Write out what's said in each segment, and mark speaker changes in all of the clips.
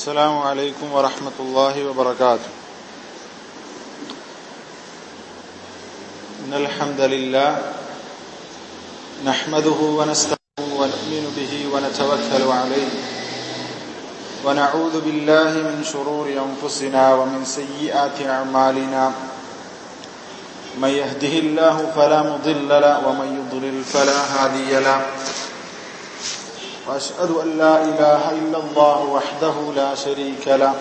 Speaker 1: السلام عليكم ورحمة الله وبركاته إن الحمد لله نحمده ونستعينه ونؤمن به ونتوكل عليه ونعوذ بالله من شرور أنفسنا ومن سيئات أعمالنا من يهده الله فلا مضل له ومن يضلل فلا هادي له واشهد ان لا اله الا الله وحده لا شريك له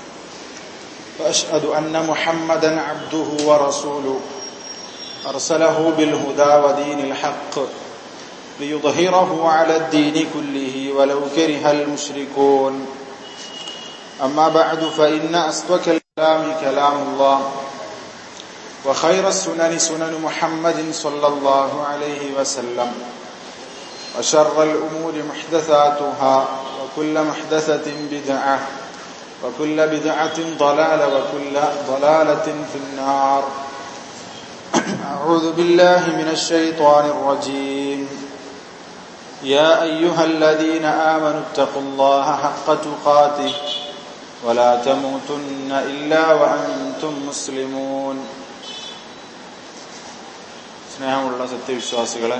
Speaker 1: واشهد ان محمدا عبده ورسوله ارسله بالهدى ودين الحق ليظهره على الدين كله ولو كره المشركون اما بعد فان اصدق الكلام كلام الله وخير السنن سنن محمد صلى الله عليه وسلم وشر الأمور محدثاتها وكل محدثة بدعة وكل بدعة ضلالة وكل ضلالة في النار أعوذ بالله من الشيطان الرجيم يا أيها الذين آمنوا اتقوا الله حق تقاته ولا تموتن إلا وأنتم مسلمون സ്നേഹമുള്ള സത്യവിശ്വാസികളെ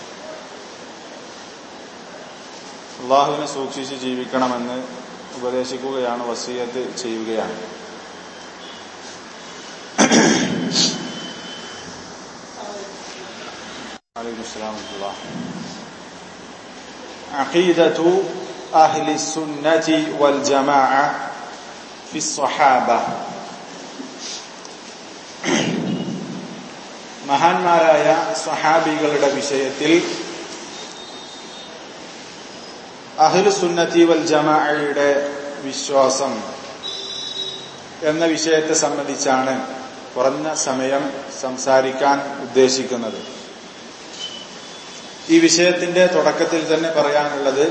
Speaker 1: അള്ളാഹുവിനെ സൂക്ഷിച്ച് ജീവിക്കണമെന്ന് ഉപദേശിക്കുകയാണ് വസീയത്ത് ചെയ്യുകയാണ് عقيدة أهل السنة والجماعة في الصحابة മഹാന്മാരായ സഹാബികളുടെ വിഷയത്തിൽ അഹ്ലു സുന്നത്തി വൽ ജമാഅയുടെ വിശ്വാസം എന്ന വിഷയത്തെ സംബന്ധിച്ചാണ് കുറഞ്ഞ സമയം സംസാരിക്കാൻ ഉദ്ദേശിക്കുന്നത് ഈ വിഷയത്തിന്റെ തുടക്കത്തിൽ തന്നെ പറയാനുള്ളത്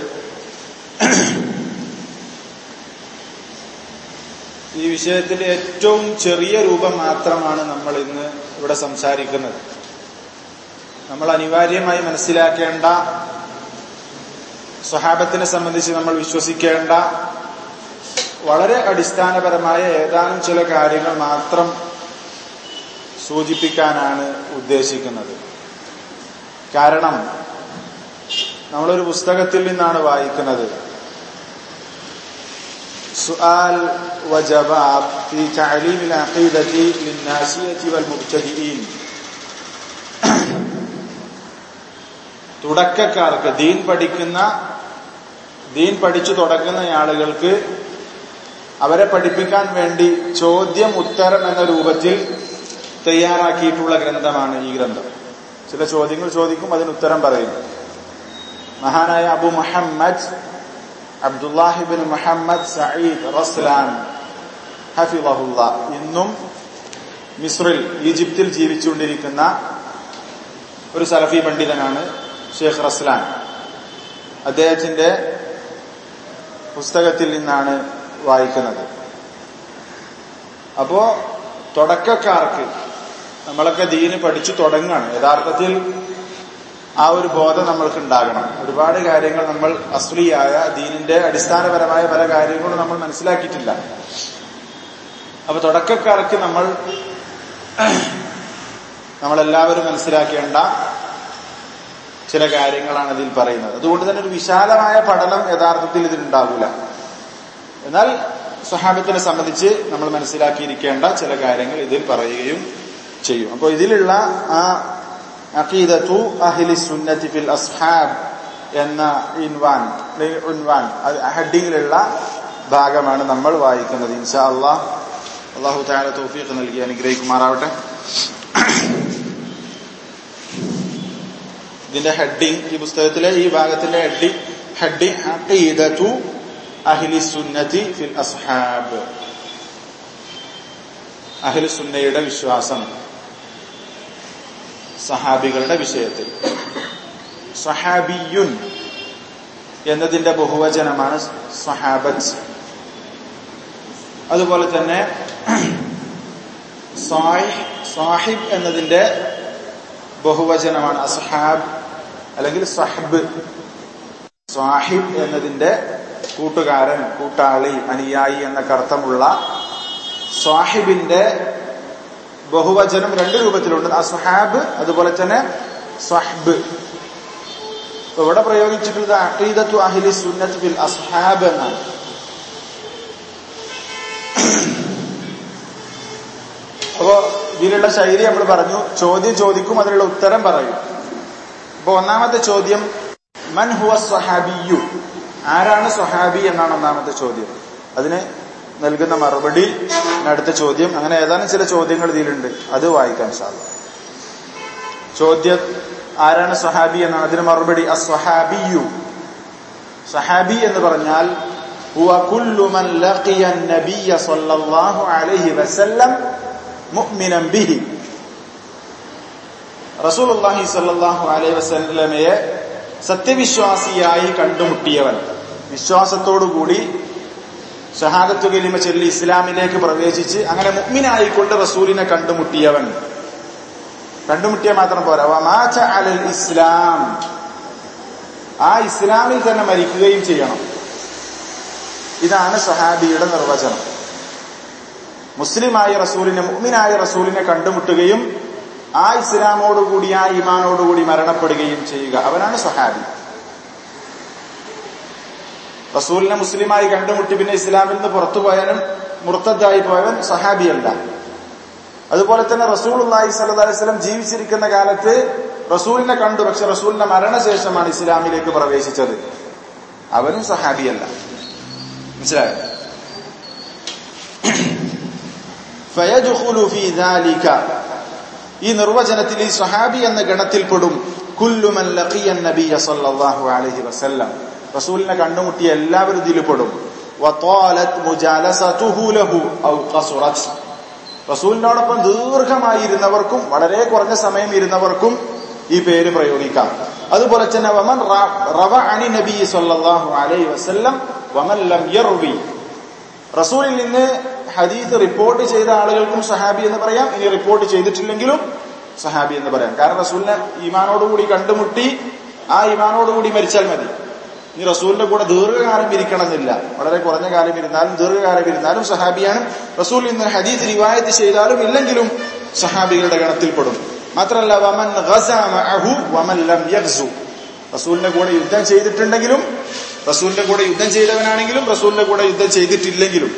Speaker 1: ഈ വിഷയത്തിന്റെ ഏറ്റവും ചെറിയ രൂപം മാത്രമാണ് നമ്മൾ ഇന്ന് ഇവിടെ സംസാരിക്കുന്നത് നമ്മൾ അനിവാര്യമായി മനസ്സിലാക്കേണ്ട സ്വഹാബത്തിനെ സംബന്ധിച്ച് നമ്മൾ വിശ്വസിക്കേണ്ട വളരെ അടിസ്ഥാനപരമായ ഏതാനും ചില കാര്യങ്ങൾ മാത്രം സൂചിപ്പിക്കാനാണ് ഉദ്ദേശിക്കുന്നത് കാരണം നമ്മളൊരു പുസ്തകത്തിൽ നിന്നാണ് വായിക്കുന്നത് സുആൽ وجواب في تعليم العقيدة للناسية والمبتدئين തുടക്കക്കാർക്ക് ദീൻ പഠിക്കുന്ന ദീൻ പഠിച്ചു തുടങ്ങുന്ന ആളുകൾക്ക് അവരെ പഠിപ്പിക്കാൻ വേണ്ടി ചോദ്യം ഉത്തരം എന്ന രൂപത്തിൽ തയ്യാറാക്കിയിട്ടുള്ള ഗ്രന്ഥമാണ് ഈ ഗ്രന്ഥം ചില ചോദ്യങ്ങൾ ചോദിക്കും അതിന് ഉത്തരം പറയും മഹാനായ അബു മുഹമ്മദ് അബ്ദുല്ലാഹിബിൻ മുഹമ്മദ് സയ്യിദ് റസ്ലാൻ ഹഫിളഹുല്ല ഇന്നും മിസ്രിൽ ഈജിപ്തിൽ ജീവിച്ചുകൊണ്ടിരിക്കുന്ന ഒരു സലഫി പണ്ഡിതനാണ് ഷെയ്ഖ് റസ്ലാൻ അദ്ദേഹത്തിന്റെ പുസ്തകത്തിൽ നിന്നാണ് വായിക്കുന്നത് അപ്പോ തുടക്കക്കാർക്ക് നമ്മളൊക്കെ ദീന് പഠിച്ചു തുടങ്ങാണ് യഥാർത്ഥത്തിൽ ആ ഒരു ബോധം നമ്മൾക്ക് ഉണ്ടാകണം ഒരുപാട് കാര്യങ്ങൾ നമ്മൾ അസ്ലിയായ ദീനിന്റെ അടിസ്ഥാനപരമായ പല കാര്യങ്ങളും നമ്മൾ മനസ്സിലാക്കിയിട്ടില്ല അപ്പൊ തുടക്കക്കാർക്ക് നമ്മൾ നമ്മളെല്ലാവരും മനസ്സിലാക്കേണ്ട ചില കാര്യങ്ങളാണ് ഇതിൽ പറയുന്നത് അതുകൊണ്ട് തന്നെ ഒരു വിശാലമായ പഠനം യഥാർത്ഥത്തിൽ ഇതിലുണ്ടാവില്ല എന്നാൽ സ്വഹാബത്തിനെ സംബന്ധിച്ച് നമ്മൾ മനസ്സിലാക്കിയിരിക്കേണ്ട ചില കാര്യങ്ങൾ ഇതിൽ പറയുകയും ചെയ്യും അപ്പോൾ ഇതിലുള്ള ആ അഖീദത്തു അഹ്ലി സുന്നത്തി ഫിൽ അസ്ഹാബ് എന്ന ഇൻവാൻ ഉൻവാൻ ഹെഡിങ്ങിലുള്ള ഭാഗമാണ് നമ്മൾ വായിക്കുന്നത് ഇൻഷാ അള്ളാഹ് അള്ളാഹു താല തൗഫീഖ് നൽകി അനുഗ്രഹിക്കുമാറാവട്ടെ ഇതിന്റെ ഹെഡിങ് ഈ പുസ്തകത്തിലെ ഈ ഭാഗത്തിന്റെ ഹെഡിങ് ഹെഡിങ് അഖീദത്തു അഹ്ലി സുന്നത്തി ഫിൽ അസ്ഹാബ് അഹ്ലി സുന്നയുടെ വിശ്വാസം സഹാബികളുടെ വിഷയത്തിൽ സഹാബിയുൻ എന്നതിന്റെ ബഹുവചനമാണ് സഹാബത്ത് അതുപോലെ തന്നെ സാഹിബ് എന്നതിന്റെ ബഹുവചനമാണ് അസ്ഹാബ് അല്ലെങ്കിൽ സഹബ് സാഹിബ് എന്നതിന്റെ കൂട്ടുകാരൻ കൂട്ടാളി അനുയായി എന്നൊക്കെ അർത്ഥമുള്ള സ്വാഹിബിന്റെ ബഹുവചനം രണ്ട് രൂപത്തിലുണ്ട് അസ്ഹാബ് അതുപോലെ തന്നെ സ്വഹ്ബ് ഇപ്പൊ ഇവിടെ പ്രയോഗിച്ചിട്ടുള്ളത് അഖീദത്തു അഹ്ലി സുന്നത്ത് ഫിൽ അസ്ഹാബ് എന്നാണ് അപ്പോ ഇതിലുള്ള ശൈലി നമ്മൾ പറഞ്ഞു ചോദ്യം ചോദിക്കും അതിനുള്ള ഉത്തരം പറയും അപ്പൊ ഒന്നാമത്തെ ചോദ്യം മൻ ഹുവ സ്വഹാബിയു ആരാണ് സ്വഹാബി എന്നാണ് ഒന്നാമത്തെ ചോദ്യം അതിന് നൽകുന്ന മറുപടി അടുത്ത ചോദ്യം അങ്ങനെ ഏതാനും ചില ചോദ്യങ്ങൾ ഇതിലുണ്ട് അത് വായിക്കാൻ സാധിക്കും ചോദ്യം ആരാണ് സ്വഹാബി എന്നാണ് അതിന് മറുപടി അസ്വഹാബിയു സഹാബി എന്ന് പറഞ്ഞാൽ هو كل من لقي النبي صلى الله عليه وسلم مؤمنا به റസൂലുള്ളാഹി സ്വല്ലല്ലാഹു അലൈഹി വസല്ലമയെ സത്യവിശ്വാസിയായി കണ്ടുമുട്ടിയവൻ വിശ്വാസത്തോടുകൂടി ഷഹാദത്തു കലിമ ചൊല്ലി ഇസ്ലാമിലേക്ക് പ്രവേശിച്ച് അങ്ങനെ മുഅ്മിനായിക്കൊണ്ട് റസൂലിനെ കണ്ടുമുട്ടിയവൻ കണ്ടുമുട്ടിയ മാത്രം പോരാ വമാച്ച അലൽ ഇസ്ലാം ആ ഇസ്ലാമിൽ തന്നെ മരിക്കുകയും ചെയ്യണം ഇതാണ് സഹാബിയുടെ നിർവചനം മുസ്ലിമായ റസൂലിനെ മുഅ്മിനായ റസൂലിനെ കണ്ടുമുട്ടുകയും ആ ഇസ്ലാമോടുകൂടി ആ ഈമാനോടുകൂടി മരണപ്പെടുകയും ചെയ്യുക അവനാണ് സഹാബി റസൂലിനെ മുസ്ലിമായി കണ്ടുമുട്ടി പിന്നെ ഇസ്ലാമിൽ നിന്ന് പുറത്തുപോയവനും മുർത്തദ്ദായി പോയവൻ സഹാബിയല്ല അതുപോലെ തന്നെ റസൂൽ അള്ളാഹി സല്ലാസ്ലം ജീവിച്ചിരിക്കുന്ന കാലത്ത് റസൂലിനെ കണ്ടു പക്ഷെ റസൂലിന്റെ മരണശേഷമാണ് ഇസ്ലാമിലേക്ക് പ്രവേശിച്ചത് അവനും സഹാബിയല്ല മനസ്സിലായോ ഫയജുഖുലു ഫീ ദാലിക ഈ നിർവചനത്തിൽ ഈ സഹാബി എന്ന ഗണത്തിൽപ്പെടും കുല്ലുമൻ ലഖിയ നബിയ സല്ലല്ലാഹു അലൈഹി വസല്ലം റസൂലിനെ കണ്ടുമുട്ടിയ എല്ലാവരും ഇതിൽ പെടും വതാലത് മുജാലസതുഹു ലഹു ഔ ഖസുറത് റസൂലിനോടൊപ്പം ദീർഘമായി ഇരുന്നവർക്കും വളരെ കുറഞ്ഞ സമയം ഇരുന്നവർക്കും ഈ പേര് പ്രയോഗിക്കാം അതുപോലെ തന്നെ വമൻ റവ അനി നബി സല്ലല്ലാഹു അലൈഹി വസല്ലം വമൻ ലം യർവി റസൂലിൽ നിന്ന് ഹദീസ് റിപ്പോർട്ട് ചെയ്ത ആളുകൾക്കും സഹാബി എന്ന് പറയാം ഇനി റിപ്പോർട്ട് ചെയ്തിട്ടില്ലെങ്കിലും സഹാബി എന്ന് പറയാം കാരണം റസൂലിനെ ഈമാനോടുകൂടി കണ്ടുമുട്ടി ആ ഈമാനോടുകൂടി മരിച്ചാൽ മതി ഇനി റസൂലിന്റെ കൂടെ ദീർഘകാലം ഇരിക്കണമെന്നില്ല വളരെ കുറഞ്ഞ കാലം ഇരുന്നാലും ദീർഘകാലം ഇരുന്നാലും സഹാബിയാണ് റസൂൽ ഇന്ന് ഹദീസ് റിവായത്ത് ചെയ്താലും ഇല്ലെങ്കിലും സഹാബികളുടെ ഗണത്തിൽപ്പെടും മാത്രമല്ല വമൻ മഅഹു വമൻ ലം യഗ്സു റസൂലിന്റെ കൂടെ യുദ്ധം ചെയ്തിട്ടുണ്ടെങ്കിലും റസൂലിന്റെ കൂടെ യുദ്ധം ചെയ്തവനാണെങ്കിലും റസൂലിന്റെ കൂടെ യുദ്ധം ചെയ്തിട്ടില്ലെങ്കിലും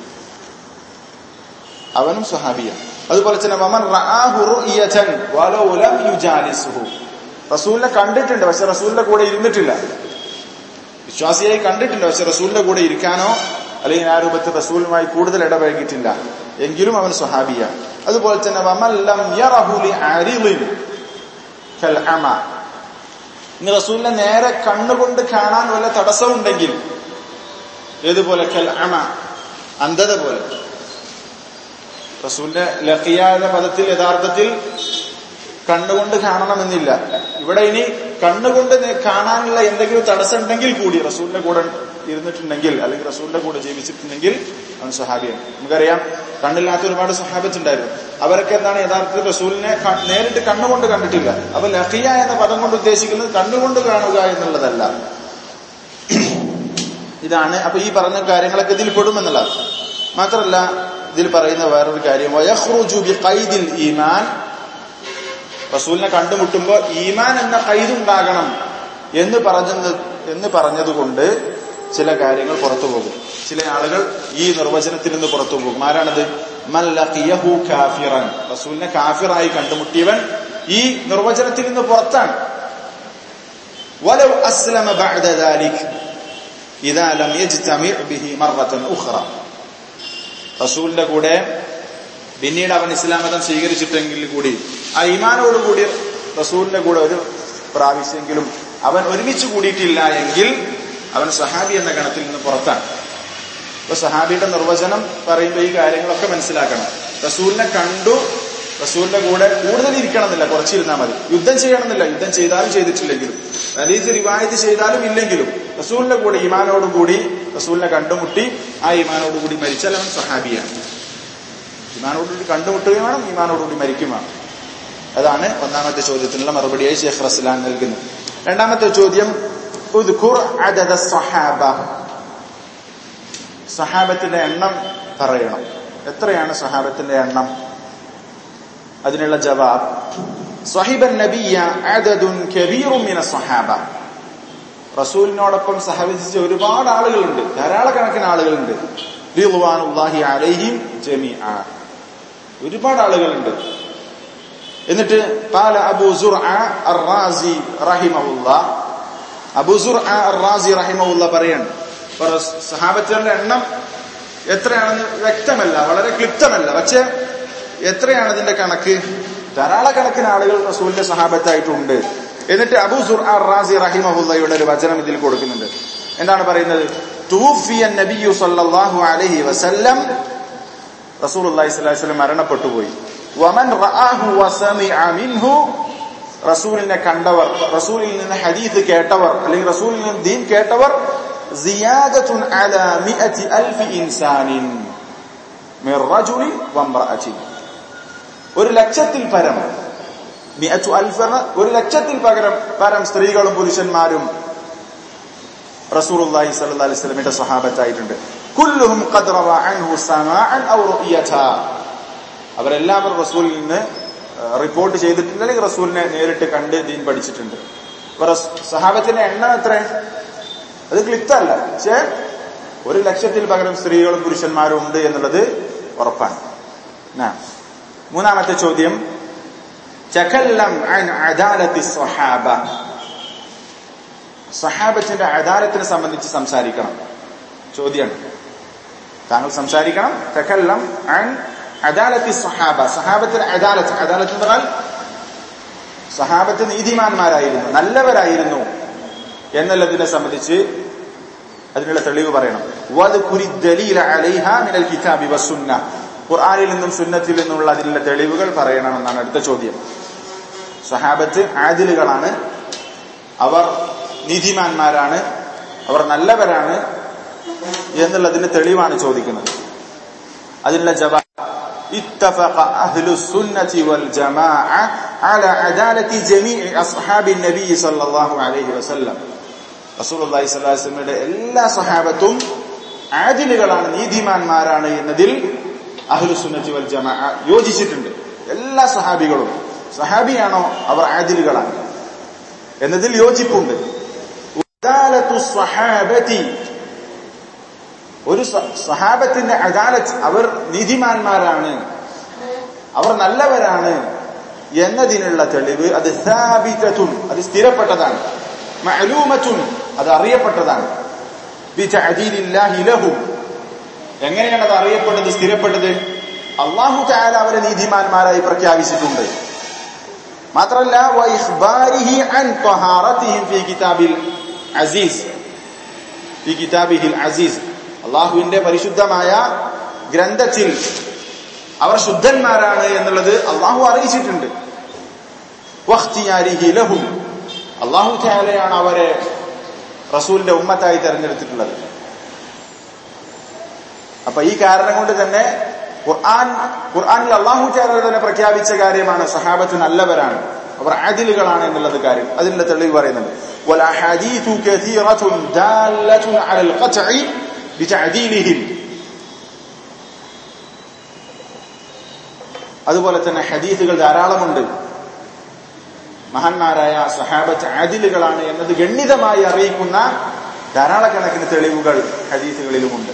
Speaker 1: അവനും സഹാബിയാണ് അതുപോലെ തന്നെ വമൻ റആഹു റുയതൻ വലൗ ലം യുജാലിസുഹു റസൂലിനെ കണ്ടിട്ടുണ്ട് പക്ഷെ റസൂലിന്റെ കൂടെ ഇരുന്നിട്ടില്ല വിശ്വാസിയായി കണ്ടിട്ടുണ്ട് പക്ഷെ റസൂലിന്റെ കൂടെ ഇരിക്കാനോ അല്ലെങ്കിൽ ആ രൂപത്തിൽ റസൂലുമായി കൂടുതൽ ഇടപഴകിയിട്ടില്ല എങ്കിലും അവൻ സ്വഹാബിയാണ് അതുപോലെ തന്നെ വമല്ലം യറഹുലി അരിളിൻ കൽ അമ ഇനി റസൂലിനെ നേരെ കണ്ണുകൊണ്ട് കാണാൻ വല്ല തടസ്സമുണ്ടെങ്കിൽ ഏതുപോലെ കൽ അമ അന്ധത പോലെ റസൂലിന്റെ ലഖിയായ പദത്തിൽ യഥാർത്ഥത്തിൽ കണ്ണുകൊണ്ട് കാണണമെന്നില്ല ഇവിടെ ഇനി കണ്ണുകൊണ്ട് കാണാനുള്ള എന്തെങ്കിലും തടസ്സം ഉണ്ടെങ്കിൽ കൂടി റസൂലിന്റെ കൂടെ ഇരുന്നിട്ടുണ്ടെങ്കിൽ അല്ലെങ്കിൽ റസൂലിന്റെ കൂടെ ജീവിച്ചിട്ടുണ്ടെങ്കിൽ അവൻ സഹാബിയാണ് നമുക്കറിയാം കണ്ണില്ലാത്ത ഒരുപാട് സഹാബത്തുണ്ടായിരുന്നു അവരൊക്കെ എന്താണ് യഥാർത്ഥത്തിൽ റസൂലിനെ നേരിട്ട് കണ്ണുകൊണ്ട് കണ്ടിട്ടില്ല അപ്പൊ ലഹിയ എന്ന പദം കൊണ്ട് ഉദ്ദേശിക്കുന്നത് കണ്ണുകൊണ്ട് കാണുക എന്നുള്ളതല്ല ഇതാണ് അപ്പൊ ഈ പറഞ്ഞ കാര്യങ്ങളൊക്കെ ഇതിൽ പെടുമെന്നുള്ളത് മാത്രമല്ല ഇതിൽ പറയുന്ന വേറൊരു കാര്യം ഈമാൻ റസൂലിനെ കണ്ടുമുട്ടുമ്പോൾ ഈമാൻ എന്ന കൈതുണ്ടാകണം എന്ന് പറഞ്ഞത് എന്ന് പറഞ്ഞതുകൊണ്ട് ചില കാര്യങ്ങൾ പുറത്തു പോകും ചില ആളുകൾ ഈ നിർവചനത്തിൽ നിന്ന് പുറത്തു പോകും ആരാണത് മല്ലഖിയഹു കാഫിറൻ റസൂലിനെ കാഫിറായി കണ്ടുമുട്ടിയവൻ ഈ നിർവചനത്തിൽ നിന്ന് പുറത്താണ് വലൗ അസ്ലമ ബഅദ ദാലിക് ഇദാ ലം യജ്തമി ബിഹി മറത്തൻ ഉഖ്റ റസൂലിന്റെ കൂടെ പിന്നീട് അവൻ ഇസ്ലാം മതം സ്വീകരിച്ചിട്ടെങ്കിൽ കൂടി ആ ഈമാനോടുകൂടി റസൂലിന്റെ കൂടെ ഒരു പ്രാവശ്യമെങ്കിലും അവൻ ഒരുമിച്ച് കൂടിയിട്ടില്ല എങ്കിൽ അവൻ സഹാബി എന്ന ഗണത്തിൽ നിന്ന് പുറത്താണ് അപ്പൊ സഹാബിയുടെ നിർവചനം പറയുമ്പോൾ ഈ കാര്യങ്ങളൊക്കെ മനസ്സിലാക്കണം റസൂലിനെ കണ്ടു റസൂലിന്റെ കൂടെ കൂടുതൽ ഇരിക്കണമെന്നില്ല കുറച്ചിരുന്നാൽ മതി യുദ്ധം ചെയ്യണമെന്നില്ല യുദ്ധം ചെയ്താലും ചെയ്തിട്ടില്ലെങ്കിലും അലീസ് റിവായത്ത് ചെയ്താലും ഇല്ലെങ്കിലും റസൂലിന്റെ കൂടെ ഈമാനോടുകൂടി റസൂലിനെ കണ്ടുമുട്ടി ആ ഈമാനോടുകൂടി മരിച്ചാൽ അവൻ സഹാബിയാണ് ഈമാനോടുകൂടി കണ്ടുമുട്ടുകയും വേണം ഈമാനോടുകൂടി മരിക്കും വേണം അതാണ് ഒന്നാമത്തെ ചോദ്യത്തിനുള്ള മറുപടിയായി ഷെയ്ഖ് റസ്ലാൻ നൽകുന്നത് രണ്ടാമത്തെ ചോദ്യം സഹാബത്തിന്റെ എണ്ണം പറയണം എത്രയാണ് സഹാബത്തിന്റെ എണ്ണം അതിനുള്ള ജവാബ് സ്വഹിബൻ നബിയ അദദുൻ കബീറും മിന സഹാബ റസൂലിനോടൊപ്പം സഹവസിച്ച ഒരുപാട് ആളുകളുണ്ട് ധാരാളക്കണക്കിന് ആളുകളുണ്ട് റിദ്വാനുല്ലാഹി അലൈഹിം ജമീഅ ഒരുപാട് ആളുകളുണ്ട് എന്നിട്ട് പാല അബൂ സുർഅ അർ-റാസി റഹിമഹുല്ല അബൂ സുർഅ അർ-റാസി റഹിമഹുല്ല പറയാണ് സഹാബത്തുകളുടെ എണ്ണം എത്രയാണെന്ന് വ്യക്തമല്ല വളരെ ക്ലിപ്തമല്ല പക്ഷെ എത്രയാണ് ഇതിന്റെ കണക്ക് ധാരാളക്കണക്കിന് ആളുകൾ റസൂലിന്റെ സഹാബത്തായിട്ടുണ്ട് എന്നിട്ട് അബൂ സുർ റാസി റഹിമഹുല്ലയുടെ ഒരു വചനം ഇതിൽ കൊടുക്കുന്നുണ്ട് എന്താണ് പറയുന്നത് തൂഫിയ നബിയു സല്ലല്ലാഹു അലൈഹി വസല്ലം റസൂലുള്ളാഹി സ്വല്ലല്ലാഹു അലൈഹി വസല്ലം മരണപ്പെട്ടു പോയി വമൻ റആഹു വസമിഅ മിൻഹു റസൂലിനെ കണ്ടവർ റസൂലിൽ നിന്ന് ഹദീസ് കേട്ടവർ അല്ലെങ്കിൽ റസൂലിൽ നിന്ന് ദീൻ കേട്ടവർ സിയാദത്തുൻ അലാ മിഅതി അൽഫി ഇൻസാനിൻ മിർ റജുലിൻ വംറഅത്തിൻ ഒരു ലക്ഷത്തിൽ പരം മിഅതു അൽഫന ഒരു ലക്ഷത്തിൽ പകരം പരം സ്ത്രീകളും പുരുഷന്മാരും റസൂലുള്ളാഹി സ്വല്ലല്ലാഹി അലൈഹി വസല്ലമയുടെ സ്വഹാബത്തായിട്ടുണ്ട് കുല്ലുഹും ഖദ് റവ അൻഹു സമാഅൻ ഔ റുഅയത അവരെല്ലാവരും റസൂലിൽ നിന്ന് റിപ്പോർട്ട് ചെയ്തിട്ടുണ്ട് അല്ലെങ്കിൽ റസൂലിനെ നേരിട്ട് കണ്ട് ദീൻ പഠിച്ചിട്ടുണ്ട് സഹാബത്തിന്റെ എണ്ണം എത്ര അത് ക്ലിപ്തല്ല പക്ഷേ ഒരു ലക്ഷത്തിൽ പകരം സ്ത്രീകളും പുരുഷന്മാരും ഉണ്ട് എന്നുള്ളത് ഉറപ്പാണ് മൂന്നാമത്തെ ചോദ്യം ചകല്ലം അൻ അദാലത്തി സ്വഹാബ സഹാബത്തിന്റെ അദാലത്തിനെ സംബന്ധിച്ച് സംസാരിക്കണം ചോദ്യമാണ് താങ്കൾ സംസാരിക്കണം ചകല്ലം അൻ അദാലത്തി സ്വഹാബ സഹാബത്തിന്റെ അദാലത്ത് അദാലത്ത് എന്ന് പറഞ്ഞാൽ സഹാബത്ത് നീതിമാന്മാരായിരുന്നു നല്ലവരായിരുന്നു എന്നുള്ളതിനെ സംബന്ധിച്ച് അതിനുള്ള തെളിവ് പറയണം ഖുർആാനിൽ നിന്നും സുന്നത്തിൽ നിന്നുള്ള അതിനുള്ള തെളിവുകൾ പറയണമെന്നാണ് അടുത്ത ചോദ്യം സഹാബത്ത് ആദിലുകളാണ് അവർ നീതിമാന്മാരാണ് അവർ നല്ലവരാണ് എന്നുള്ളതിന് തെളിവാണ് ചോദിക്കുന്നത് അതിനുള്ള ജവാബ് اتفق أهل السنة والجماعة على عدالة جميع أصحاب النبي صلى الله عليه وسلم رسول الله صلى الله عليه وسلم എല്ലാ സഹാബത്തും ആദിലുകളാണ് നീതിമാന്മാരാണ് എന്നതിൽ അഹ്ലു സുന്നത്തി വൽ ജമാ യോജിച്ചിട്ടുണ്ട് എല്ലാ സഹാബികളും സഹാബിയാണോ അവർ ആദിലുകളാണ് എന്നതിൽ യോജിപ്പുണ്ട് ഒരു സഹാബത്തിന്റെ അദാലത്ത് അവർ നീതിമാന്മാരാണ് അവർ നല്ലവരാണ് എന്നതിനുള്ള തെളിവ് അത് സ്ഥാപിതത്തുൻ അത് സ്ഥിരപ്പെട്ടതാണ് മഅലൂമത്തുൻ അത് അറിയപ്പെട്ടതാണ് ലഹു എങ്ങനെയാണ് അത് അറിയപ്പെട്ടത് സ്ഥിരപ്പെട്ടത് അള്ളാഹു ചായാല അവരെ നീതിമാന്മാരായി പ്രഖ്യാപിച്ചിട്ടുണ്ട് മാത്രമല്ല അസീസ് ഈ കിതാബിഹിൽ അസീസ് അള്ളാഹുവിന്റെ പരിശുദ്ധമായ ഗ്രന്ഥത്തിൽ അവർ ശുദ്ധന്മാരാണ് എന്നുള്ളത് അള്ളാഹു അറിയിച്ചിട്ടുണ്ട് ലഹും അള്ളാഹു ചായാലയാണ് അവരെ റസൂലിന്റെ ഉമ്മത്തായി തെരഞ്ഞെടുത്തിട്ടുള്ളത് അപ്പൊ ഈ കാരണം കൊണ്ട് തന്നെ ഖുർആൻ ഖുർആനിൽ അള്ളാഹു ചായാല തന്നെ പ്രഖ്യാപിച്ച കാര്യമാണ് സഹാബത്ത് നല്ലവരാണ് അവർ ആദിലുകളാണ് എന്നുള്ളത് കാര്യം അതിനുള്ള തെളിവ് പറയുന്നുണ്ട് والأحاديث كثيرة دالة على القطع بتعديلهم അതുപോലെ തന്നെ ഹദീസുകൾ ധാരാളമുണ്ട് മഹാന്മാരായ സഹാബത്ത് ആദിലുകളാണ് എന്നത് ഗണ്യതമായി അറിയിക്കുന്ന ധാരാളക്കണക്കിന് തെളിവുകൾ ഹദീസുകളിലുമുണ്ട്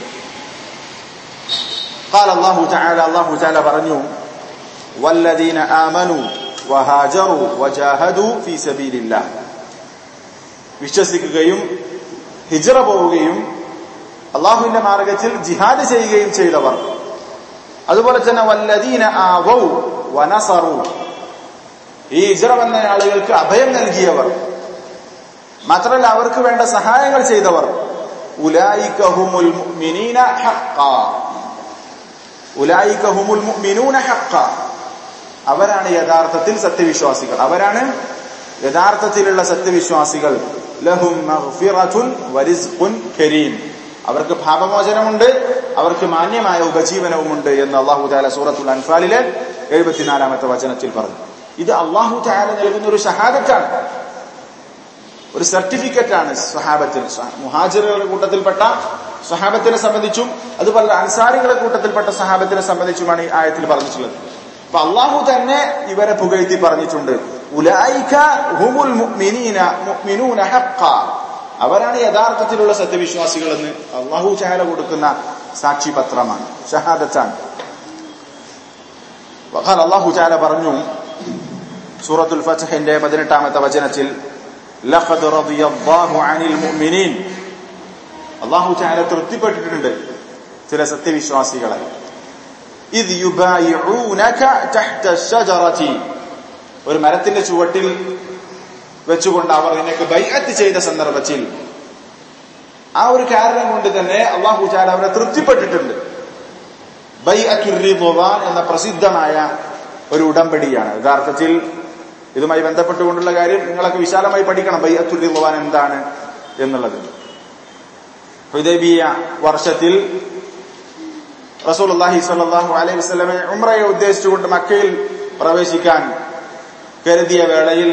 Speaker 1: قال الله تعالى الله تعالى പറഞ്ഞു والذين آمنوا وهاجروا وجاهدوا في سبيل الله വിശ്വസിക്കുകയും ഹിജറ പോവുകയും അള്ളാഹുവിന്റെ മാർഗത്തിൽ ജിഹാദ് ചെയ്യുകയും ചെയ്തവർ അതുപോലെ തന്നെ വല്ലദീന ആവൗ വനസറു ഈ ഹിജറ വന്ന ആളുകൾക്ക് അഭയം നൽകിയവർ മാത്രമല്ല അവർക്ക് വേണ്ട സഹായങ്ങൾ ചെയ്തവർ ഉലായിക്കഹുമുൽ മുഅ്മിനീന ഹഖ്ഖാ ഉലായിക്കഹുമുൽ മുഅ്മിനൂന ഹഖ്ഖാ അവരാണ് യഥാർത്ഥത്തിൽ സത്യവിശ്വാസികൾ അവരാണ് യഥാർത്ഥത്തിലുള്ള സത്യവിശ്വാസികൾ ലഹും മഗ്ഫിറത്തുൻ വരിസ്ഖുൻ കരീം അവർക്ക് പാപമോചനമുണ്ട് അവർക്ക് മാന്യമായ ഉപജീവനവുമുണ്ട് എന്ന് അള്ളാഹു താല സൂറത്തുൽ അൻഫാലിലെ എഴുപത്തിനാലാമത്തെ വചനത്തിൽ പറഞ്ഞു ഇത് അള്ളാഹു താല നൽകുന്ന ഒരു ഷഹാദത്താണ് ഒരു സർട്ടിഫിക്കറ്റ് ആണ് സ്വഹാബത്തിൽ മുഹാജിറുകളുടെ കൂട്ടത്തിൽപ്പെട്ട സഹാബത്തിനെ സംബന്ധിച്ചും അതുപോലെ അൻസാരികളെ കൂട്ടത്തിൽപ്പെട്ട സഹാബത്തിനെ സംബന്ധിച്ചുമാണ് ഈ ആയത്തിൽ പറഞ്ഞിട്ടുള്ളത് അപ്പൊ അള്ളാഹു തന്നെ ഇവരെ പുകഴ്ത്തി പറഞ്ഞിട്ടുണ്ട് ഉലായിക ഹുമുൽ മുഅ്മിനീന മുഅ്മിനൂന ഹഖ്ഖ അവരാണ് യഥാർത്ഥത്തിലുള്ള സത്യവിശ്വാസികൾ എന്ന് അള്ളാഹു ചാല കൊടുക്കുന്ന സാക്ഷിപത്രമാണ് ഷഹാദത്താണ് വഖാൽ അള്ളാഹു ചാല പറഞ്ഞു സൂറത്തുൽ ഫത്ഹിന്റെ പതിനെട്ടാമത്തെ വചനത്തിൽ ലഖദ് റളിയല്ലാഹു അനിൽ മുഅ്മിനീൻ അള്ളാഹു ചാല തൃപ്തിപ്പെട്ടിട്ടുണ്ട് ചില സത്യവിശ്വാസികളെ ഇത് യുബായിഊനക തഹ്ത അഷ്ജറതി ഒരു മരത്തിന്റെ ചുവട്ടിൽ വെച്ചുകൊണ്ട് അവർ നിനക്ക് ബൈഅത്ത് ചെയ്ത സന്ദർഭത്തിൽ ആ ഒരു കാരണം കൊണ്ട് തന്നെ അള്ളാഹു ചാല അവരെ തൃപ്തിപ്പെട്ടിട്ടുണ്ട് ബൈഅത്തുർ റിദ്വാൻ എന്ന പ്രസിദ്ധമായ ഒരു ഉടമ്പടിയാണ് യഥാർത്ഥത്തിൽ ഇതുമായി ബന്ധപ്പെട്ടുകൊണ്ടുള്ള കാര്യം നിങ്ങളൊക്കെ വിശാലമായി പഠിക്കണം ബൈഅത്തുർ റിദ്വാൻ എന്താണ് എന്നുള്ളത് ഹുദൈബിയ വർഷത്തിൽ റസൂൽ അള്ളാഹി സ്വല്ലല്ലാഹു അലൈഹി വസല്ലമെ ഉംറയെ ഉദ്ദേശിച്ചുകൊണ്ട് മക്കയിൽ പ്രവേശിക്കാൻ കരുതിയ വേളയിൽ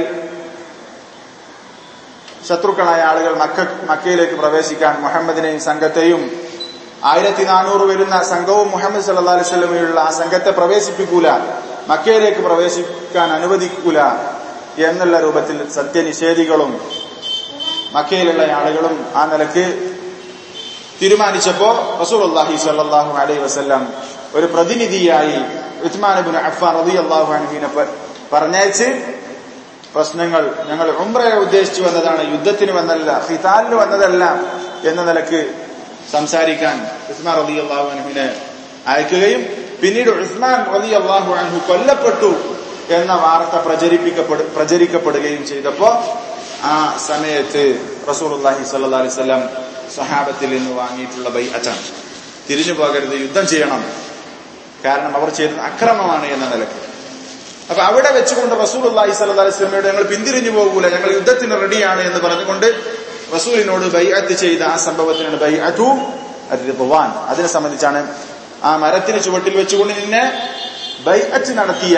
Speaker 1: ശത്രുക്കളായ ആളുകൾ മക്ക മക്കയിലേക്ക് പ്രവേശിക്കാൻ മുഹമ്മദിനെയും സംഘത്തെയും ആയിരത്തി നാനൂറ് വരുന്ന സംഘവും മുഹമ്മദ് സല്ലാ അലൈഹി സ്വലമയുള്ള ആ സംഘത്തെ പ്രവേശിപ്പിക്കൂല മക്കയിലേക്ക് പ്രവേശിക്കാൻ അനുവദിക്കൂല എന്നുള്ള രൂപത്തിൽ സത്യനിഷേധികളും മക്കയിലുള്ള ആളുകളും ആ നിലക്ക് തീരുമാനിച്ചപ്പോ റസൂൽ അള്ളാഹി സല്ലാഹു അലൈഹി വസ്ല്ലാം ഒരു പ്രതിനിധിയായി ഉസ്മാനബിൻ അഫ്ഫാൻ റബി അള്ളാഹു അനഹീനെ പറഞ്ഞയച്ച് പ്രശ്നങ്ങൾ ഞങ്ങൾ ഉംറയെ ഉദ്ദേശിച്ചു വന്നതാണ് യുദ്ധത്തിന് വന്നല്ല ഹിതാലിന് വന്നതല്ല എന്ന നിലക്ക് സംസാരിക്കാൻ ഉസ്മാൻ റബി അള്ളാഹു അനഹുവിനെ അയക്കുകയും പിന്നീട് ഉസ്മാൻ റബി അള്ളാഹു അനഹു കൊല്ലപ്പെട്ടു എന്ന വാർത്ത പ്രചരിപ്പിക്കപ്പെടു പ്രചരിക്കപ്പെടുകയും ചെയ്തപ്പോ ആ സമയത്ത് റസൂൽ അള്ളാഹി സല്ലാ അലൈഹി സ്വല്ലാം സഹാബത്തിൽ നിന്ന് വാങ്ങിയിട്ടുള്ള ബൈ അച്ചാണ് തിരിഞ്ഞു പോകരുത് യുദ്ധം ചെയ്യണം കാരണം അവർ ചെയ്തത് അക്രമമാണ് എന്ന നിലക്ക് അപ്പൊ അവിടെ വെച്ചുകൊണ്ട് റസൂൽ അള്ളാഹി സല്ലാ അലൈഹി സ്വലമയോട് ഞങ്ങൾ പിന്തിരിഞ്ഞു പോകൂല ഞങ്ങൾ യുദ്ധത്തിന് റെഡിയാണ് എന്ന് പറഞ്ഞുകൊണ്ട് റസൂലിനോട് ബൈഅത്ത് ചെയ്ത ആ സംഭവത്തിനാണ് ബൈ അറ്റു റിദ്വാൻ അതിനെ സംബന്ധിച്ചാണ് ആ മരത്തിന് ചുവട്ടിൽ വെച്ചുകൊണ്ട് നിന്നെ ബൈഅത്ത് നടത്തിയ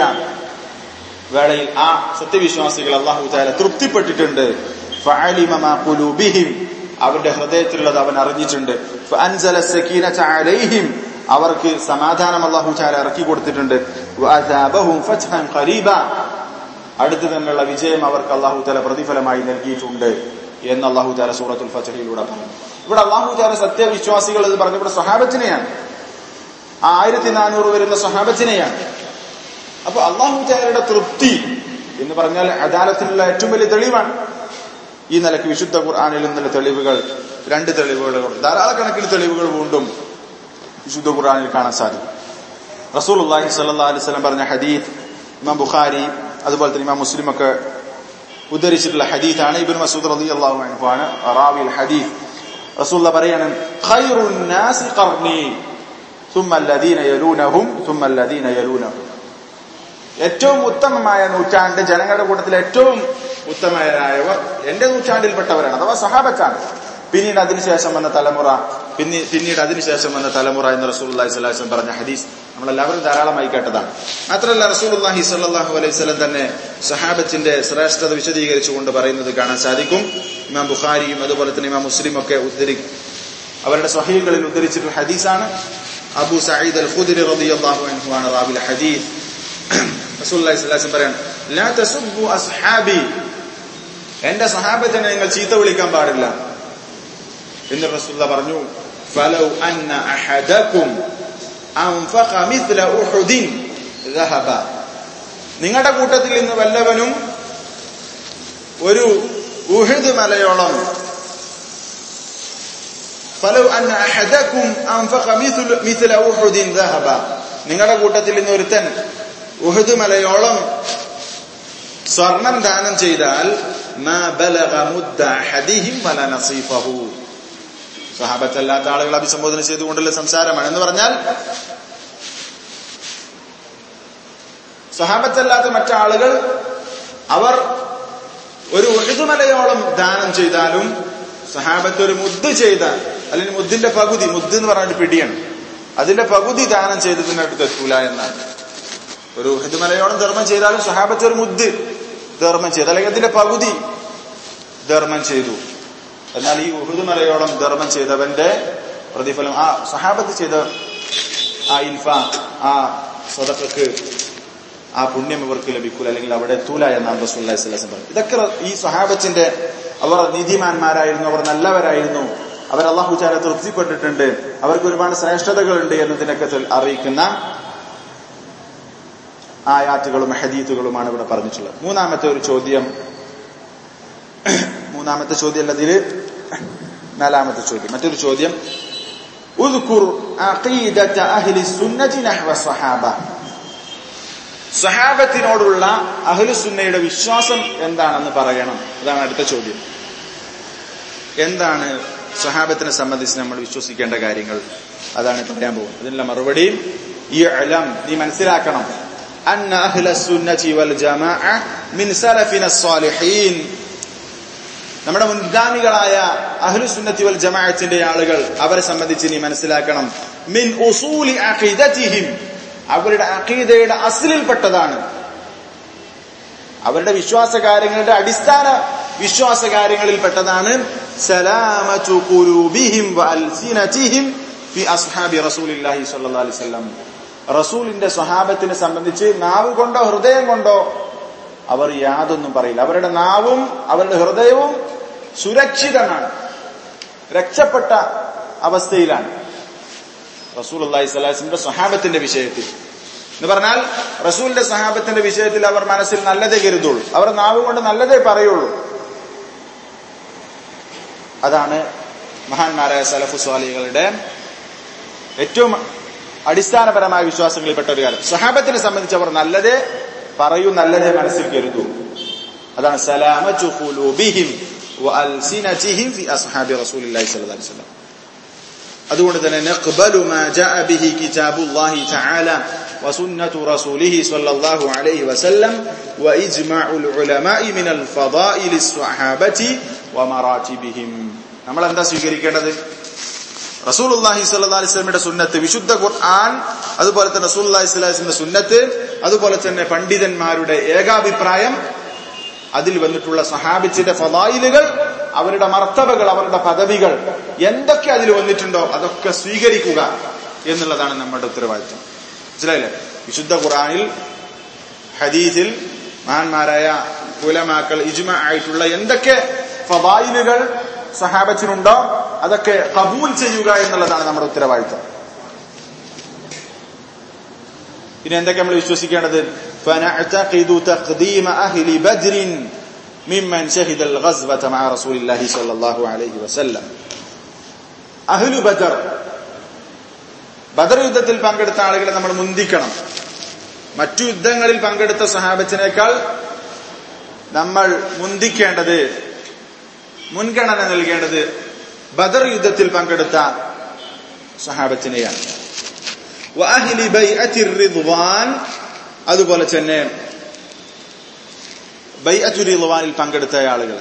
Speaker 1: വേളയിൽ ആ സത്യവിശ്വാസികൾ അള്ളാഹു താല തൃപ്തിപ്പെട്ടിട്ടുണ്ട് ഫഅലിമ മാ ഖുലൂബിഹിം അവരുടെ ഹൃദയത്തിലുള്ളത് അവൻ അറിഞ്ഞിട്ടുണ്ട് ഫഅൻസല സകീനത അലൈഹിം അവർക്ക് സമാധാനം അള്ളാഹു ചാല ഇറക്കി കൊടുത്തിട്ടുണ്ട് വഅസാബഹും ഫത്ഹൻ ഖരീബ അടുത്ത് തന്നെയുള്ള വിജയം അവർക്ക് അള്ളാഹു താല പ്രതിഫലമായി നൽകിയിട്ടുണ്ട് എന്ന് അള്ളാഹു താല സൂറത്തുൽ ഫത്ഹിലൂടെ പറഞ്ഞു ഇവിടെ അള്ളാഹു താല സത്യവിശ്വാസികൾ എന്ന് പറഞ്ഞ ഇവിടെ സ്വഹാബത്തിനെയാണ് ആ ആയിരത്തി നാനൂറ് വരുന്ന സ്വഹാബത്തിനെയാണ് അപ്പൊ അള്ളാഹു താലയുടെ തൃപ്തി എന്ന് പറഞ്ഞാൽ അദാലത്തിനുള്ള ഏറ്റവും വലിയ തെളിവാണ് ഈ നിലയ്ക്ക് വിശുദ്ധ ഖുർആാനിൽ നിന്നുള്ള തെളിവുകൾ രണ്ട് തെളിവുകൾ ധാരാളക്കണക്കിന് തെളിവുകൾ വീണ്ടും വിശുദ്ധ ഖുർആാനിൽ കാണാൻ സാധിക്കും റസൂൽ അള്ളാഹി സല്ലാ അലൈഹി സ്വലം പറഞ്ഞ ഹദീദ് ഇമാം ബുഖാരി അതുപോലെ തന്നെ ഇമാം മുസ്ലിം ഒക്കെ ഉദ്ധരിച്ചിട്ടുള്ള ഹദീഥാണ് ഇബിൻ മസൂദ് റലി അള്ളാഹു അനുഭവാണ് റാവിൽ ഹദീഫ് റസൂല്ല പറയാണ് ഖൈറുൻ നാസി ഖർനി ثم الذين يلونهم ثم الذين يلونهم ഏറ്റവും ഉത്തമമായ നൂറ്റാണ്ട് ജനങ്ങളുടെ കൂട്ടത്തിൽ ഏറ്റവും ഉത്തമരായവർ എന്റെ നൂറ്റാണ്ടിൽപ്പെട്ടവരാണ് അഥവാ സഹാബത്താണ് പിന്നീട് അതിനുശേഷം വന്ന തലമുറ പിന്നെ പിന്നീട് അതിനുശേഷം വന്ന തലമുറ എന്ന് റസൂൽ സ്വലാസ്ലം പറഞ്ഞ ഹദീസ് നമ്മളെല്ലാവരും ധാരാളമായി കേട്ടതാണ് മാത്രമല്ല റസൂൽഹി സല്ലാഹു അലൈഹി സ്വലം തന്നെ സഹാബത്തിന്റെ ശ്രേഷ്ഠത വിശദീകരിച്ചുകൊണ്ട് പറയുന്നത് കാണാൻ സാധിക്കും ഇമാം ബുഖാരിയും അതുപോലെ തന്നെ ഇമാം മുസ്ലിം ഒക്കെ ഉദ്ധരി അവരുടെ സഹീകളിൽ ഉദ്ധരിച്ചിട്ടുള്ള ഹദീസാണ് അബു സയ്യിദ് അൽ ഖുദരി റളിയല്ലാഹു അൻഹു ആണ് റാവിൽ ഹദീസ് റസൂലുള്ളാഹി സ്വല്ലല്ലാഹു അലൈഹി വസല്ലം പറയാൻ ലാ തസുബ്ബു അസ്ഹാബി എന്റെ സഹാബത്തിനെ നിങ്ങൾ ചീത്ത വിളിക്കാൻ പാടില്ല എന്ന് റസൂലുള്ള പറഞ്ഞു ഫലൗ അന്ന അഹദകും അൻഫഖ മിത്ല ഉഹുദിൻ ദഹബ നിങ്ങളുടെ കൂട്ടത്തിൽ നിന്ന് വല്ലവനും ഒരു ഉഹുദ് മലയോളം ഫലൗ അന്ന അഹദകും അൻഫഖ മിത്ല മിത്ല ഉഹുദിൻ ദഹബ നിങ്ങളുടെ കൂട്ടത്തിൽ നിന്ന് ഒരുത്തൻ ഉഹുദ് മലയോളം സ്വർണം ദാനം ചെയ്താൽ മാ ബലഗ മുദ്ദ അഹദിഹിം വല നസീഫഹു സഹാബത്തല്ലാത്ത ആളുകൾ അഭിസംബോധന ചെയ്തുകൊണ്ടുള്ള സംസാരമാണ് എന്ന് പറഞ്ഞാൽ സഹാബത്തല്ലാത്ത മറ്റാളുകൾ അവർ ഒരു ഉഴുതുമലയോളം ദാനം ചെയ്താലും സഹാബത്ത് ഒരു മുദ്ദ് ചെയ്താൽ അല്ലെങ്കിൽ മുദ്ദിന്റെ പകുതി മുദ്ദ് എന്ന് പറഞ്ഞിട്ട് പിടിയാണ് അതിന്റെ പകുതി ദാനം ചെയ്തതിനടുത്ത് എത്തൂല എന്നാണ് ഒരു ഉഴുതുമലയോളം ധർമ്മം ചെയ്താലും സഹാബത്ത് ഒരു മുദ്ദ് ധർമ്മം ചെയ്തു അല്ലെങ്കിൽ അതിന്റെ പകുതി ധർമ്മം ചെയ്തു എന്നാൽ ഈ ഉഹുദ് മലയോളം ധർമ്മം ചെയ്തവന്റെ പ്രതിഫലം ആ സഹാബത്ത് ചെയ്ത ആ ഇൽഫ ആ സ്വതക്കക്ക് ആ പുണ്യം ഇവർക്ക് ലഭിക്കൂല അല്ലെങ്കിൽ അവിടെ എത്തൂല എന്നാണ് റസൂല്ലി സ്വലാസം പറഞ്ഞു ഇതൊക്കെ ഈ സ്വഹാബത്തിന്റെ അവർ നീതിമാന്മാരായിരുന്നു അവർ നല്ലവരായിരുന്നു അവർ അള്ളാഹു ചാല തൃപ്തിപ്പെട്ടിട്ടുണ്ട് അവർക്ക് ഒരുപാട് ശ്രേഷ്ഠതകളുണ്ട് എന്നതിനൊക്കെ അറിയിക്കുന്ന ആയാത്തുകളും ഹദീത്തുകളുമാണ് ഇവിടെ പറഞ്ഞിട്ടുള്ളത് മൂന്നാമത്തെ ഒരു ചോദ്യം മൂന്നാമത്തെ ചോദ്യം അല്ലതിൽ നാലാമത്തെ ചോദ്യം മറ്റൊരു ചോദ്യം ഉദ്കുർ അഖീദത അഹ്ലി സുന്നതി നഹ്വ സ്വഹാബ സ്വഹാബത്തിനോടുള്ള അഹ്ലുസുന്നയുടെ വിശ്വാസം എന്താണെന്ന് പറയണം അതാണ് അടുത്ത ചോദ്യം എന്താണ് സ്വഹാബത്തിനെ സംബന്ധിച്ച് നമ്മൾ വിശ്വസിക്കേണ്ട കാര്യങ്ങൾ അതാണ് പറയാൻ പോകുന്നത് ഇതിനുള്ള മറുപടി ഈ അലം നീ മനസ്സിലാക്കണം അന്ന അഹ്ല സുന്നതി വൽ ജമാഅ മിൻ സലഫിന സ്വാലിഹീൻ നമ്മുടെ മുൻഗാമികളായ അഹ്ലു സുന്നത്തി വൽ ജമാഅത്തിന്റെ ആളുകൾ അവരെ സംബന്ധിച്ച് നീ മനസ്സിലാക്കണം മിൻ ഉസൂലി അഖീദതിഹിം അവരുടെ അഖീദയുടെ അസ്ലിൽപ്പെട്ടതാണ് അവരുടെ വിശ്വാസ കാര്യങ്ങളുടെ അടിസ്ഥാന വിശ്വാസ കാര്യങ്ങളിൽ പെട്ടതാണ് സലാമതു ഖുലൂബിഹിം വഅൽസിനതിഹിം ഫി അസ്ഹാബി റസൂലില്ലാഹി സ്വല്ലല്ലാഹി അലൈഹി വസല്ലം റസൂലിന്റെ സ്വഹാബത്തിനെ സംബന്ധിച്ച് നാവ് കൊണ്ടോ ഹൃദയം കൊണ്ടോ അവർ യാതൊന്നും പറയില്ല അവരുടെ നാവും അവരുടെ ഹൃദയവും സുരക്ഷിതമാണ് രക്ഷപ്പെട്ട അവസ്ഥയിലാണ് റസൂൽ അള്ളാഹി സ്വലാസിന്റെ സ്വഹാബത്തിന്റെ വിഷയത്തിൽ എന്ന് പറഞ്ഞാൽ റസൂലിന്റെ സഹാബത്തിന്റെ വിഷയത്തിൽ അവർ മനസ്സിൽ നല്ലതേ കരുതുള്ളൂ അവർ നാവ് കൊണ്ട് നല്ലതേ പറയുള്ളൂ അതാണ് മഹാന്മാരായ സലഫു സ്വാലികളുടെ ഏറ്റവും അടിസ്ഥാനപരമായ വിശ്വാസങ്ങളിൽപ്പെട്ട ഒരു കാര്യം സഹാബത്തിനെ സംബന്ധിച്ച് അവർ നല്ലതേ പറയൂ നല്ലതേ മനസ്സിൽ കരുതൂ അതാണ് സലാമത്തു ഖുലൂബിഹിം വഅൽസിനതിഹിം ഫി അസ്ഹാബി റസൂലില്ലാഹി സ്വല്ലല്ലാഹി അലൈഹി വസല്ലം അതുകൊണ്ട് തന്നെ നഖ്ബലു മാ ജാഅ ബിഹി കിതാബുല്ലാഹി തആല وسنة رسوله صلى الله عليه وسلم وإجماع العلماء من الفضائل الصحابة ومراتبهم നമ്മൾ എന്താ സ്വീകരിക്കേണ്ടത് റസൂലുള്ളാഹി സ്വല്ലല്ലാഹി അലൈഹി വസല്ലമയുടെ സുന്നത്ത് വിശുദ്ധ ഖുർആൻ അതുപോലെ തന്നെ റസൂലുള്ളാഹി സ്വല്ലല്ലാഹി അലൈഹി സുന്നത്ത് അതുപോലെ തന്നെ പണ്ഡിതന്മാരുടെ ഏകാഭിപ്രായം അതിൽ വന്നിട്ടുള്ള സഹാബിച്ചിന്റെ ഫലായിലുകൾ അവരുടെ മർത്തബകൾ അവരുടെ പദവികൾ എന്തൊക്കെ അതിൽ വന്നിട്ടുണ്ടോ അതൊക്കെ സ്വീകരിക്കുക എന്നുള്ളതാണ് നമ്മുടെ ഉത്തരവാദിത്വം മനസ്സിലായില്ലേ വിശുദ്ധ ഖുറാനിൽ ഹദീസിൽ മഹാന്മാരായ കുലമാക്കൾ ഇജ്മ ആയിട്ടുള്ള എന്തൊക്കെ ഫവായിലുകൾ സഹാബത്തിനുണ്ടോ അതൊക്കെ കബൂൽ ചെയ്യുക എന്നുള്ളതാണ് നമ്മുടെ ഉത്തരവാദിത്വം പിന്നെ എന്തൊക്കെ നമ്മൾ വിശ്വസിക്കേണ്ടത് فنعتقد تقديم أهل بدر ممن شهد الغزوة مع رسول الله صلى الله عليه وسلم أهل بدر ബദർ യുദ്ധത്തിൽ പങ്കെടുത്ത ആളുകളെ നമ്മൾ മുന്തിക്കണം മറ്റു യുദ്ധങ്ങളിൽ പങ്കെടുത്ത സഹാബത്തിനേക്കാൾ നമ്മൾ മുന്തിക്കേണ്ടത് മുൻഗണന നൽകേണ്ടത് ബദർ യുദ്ധത്തിൽ പങ്കെടുത്ത സഹാബത്തിനെയാണ് വഅഹ്ലി ബൈഅത്തിർ റിദ്വാൻ അതുപോലെ തന്നെ ബൈഅത്തുൽ റിദ്വാനിൽ പങ്കെടുത്ത ആളുകൾ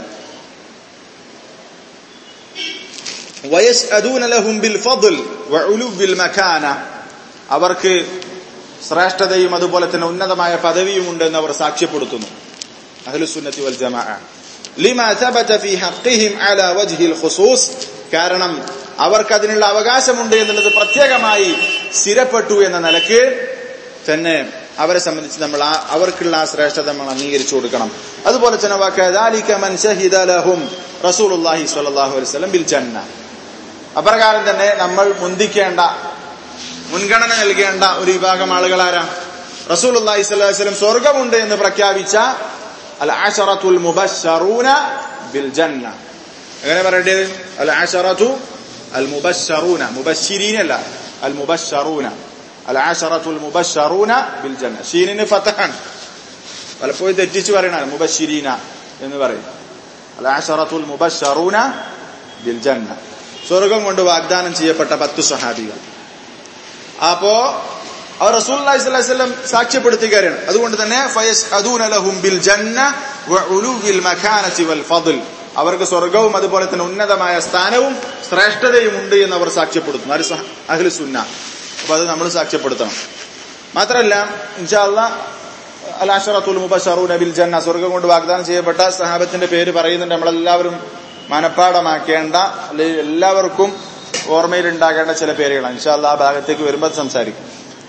Speaker 1: വയസ്അദൂന ലഹും ബിൽ ഫضل വഉലുവിൽ മകാന അവർക്ക് ശ്രേഷ്ഠതയും അതുപോലെ തന്നെ ഉന്നതമായ പദവിയും ഉണ്ടെന്ന് അവർ സാക്ഷ്യപ്പെടുത്തുന്നു അഹ്ലുസുന്നത്തി വൽ ജമാഅ ലിമാ തബത ഫീ ഹഖ്ഖിഹിം അലാ വജ്ഹിൽ ഖുസൂസ് കാരണം അവർക്ക് അതിനുള്ള അവകാശമുണ്ട് എന്നുള്ളത് പ്രത്യേകമായി സ്ഥിരപ്പെട്ടു എന്ന നിലക്ക് തന്നെ അവരെ സംബന്ധിച്ച് നമ്മൾ ആ അവർക്കുള്ള ആ ശ്രേഷ്ഠത നമ്മൾ അംഗീകരിച്ചു കൊടുക്കണം അതുപോലെ തന്നെ വകദാലിക മൻ ശഹിദ ലഹും റസൂലുള്ളാഹി സ്വല്ലല്ലാഹു അലൈഹി വസല്ലം ബിൽ ജന്ന അപ്രകാരം തന്നെ നമ്മൾ മുന്തിക്കേണ്ട മുൻഗണന നൽകേണ്ട ഒരു വിഭാഗം ആളുകൾ ആരാ റസൂലുള്ളാഹി സ്വല്ലല്ലാഹു അലൈഹി വസല്ലം സ്വർഗമുണ്ട് എന്ന് പ്രഖ്യാപിച്ച അൽ അശറത്തുൽ മുബശ്ശറൂന ബിൽ ജന്ന എങ്ങനെ പറയേണ്ടത് അൽ അശറത്തു അൽ മുബശ്ശറൂന മുബശ്ശിരീനല്ല അൽ മുബശ്ശറൂന അൽ അശറത്തുൽ മുബശ്ശറൂന ബിൽ ജന്ന ഷീനിന് ഫതഹാണ് പലപ്പോഴും തെറ്റിച്ച് പറയണ മുബശ്ശിരീന എന്ന് പറയും അൽ അശറത്തുൽ മുബശ്ശറൂന ബിൽ ജന്ന സ്വർഗം കൊണ്ട് വാഗ്ദാനം ചെയ്യപ്പെട്ട പത്ത് സഹാബികൾ അപ്പോ അവർ റസൂല്ലി സ്വലം സാക്ഷ്യപ്പെടുത്തിയ കാര്യമാണ് അതുകൊണ്ട് തന്നെ ഫയസ് അദൂന ലഹും ബിൽ ജന്ന വഉലുവിൽ മഖാനതി വൽ ഫضل അവർക്ക് സ്വർഗവും അതുപോലെ തന്നെ ഉന്നതമായ സ്ഥാനവും ശ്രേഷ്ഠതയും ഉണ്ട് എന്ന് അവർ സാക്ഷ്യപ്പെടുത്തുന്നു ആര് അഹ്ലു സുന്ന അപ്പൊ അത് നമ്മൾ സാക്ഷ്യപ്പെടുത്തണം മാത്രമല്ല ഇൻഷാല്ല അലാഷറത്തുൽ മുബഷറൂന ബിൽ ജന്ന സ്വർഗം കൊണ്ട് വാഗ്ദാനം ചെയ്യപ്പെട്ട സഹാബത്തിന്റെ പേര് പറയുന്നുണ്ട് നമ്മളെല്ലാവരും മനഃപ്പാടമാക്കേണ്ട അല്ലെങ്കിൽ എല്ലാവർക്കും ഓർമ്മയിൽ ഉണ്ടാകേണ്ട ചില പേരുകളാണ് ഇൻഷാല്ല ആ ഭാഗത്തേക്ക് വരുമ്പോൾ സംസാരിക്കും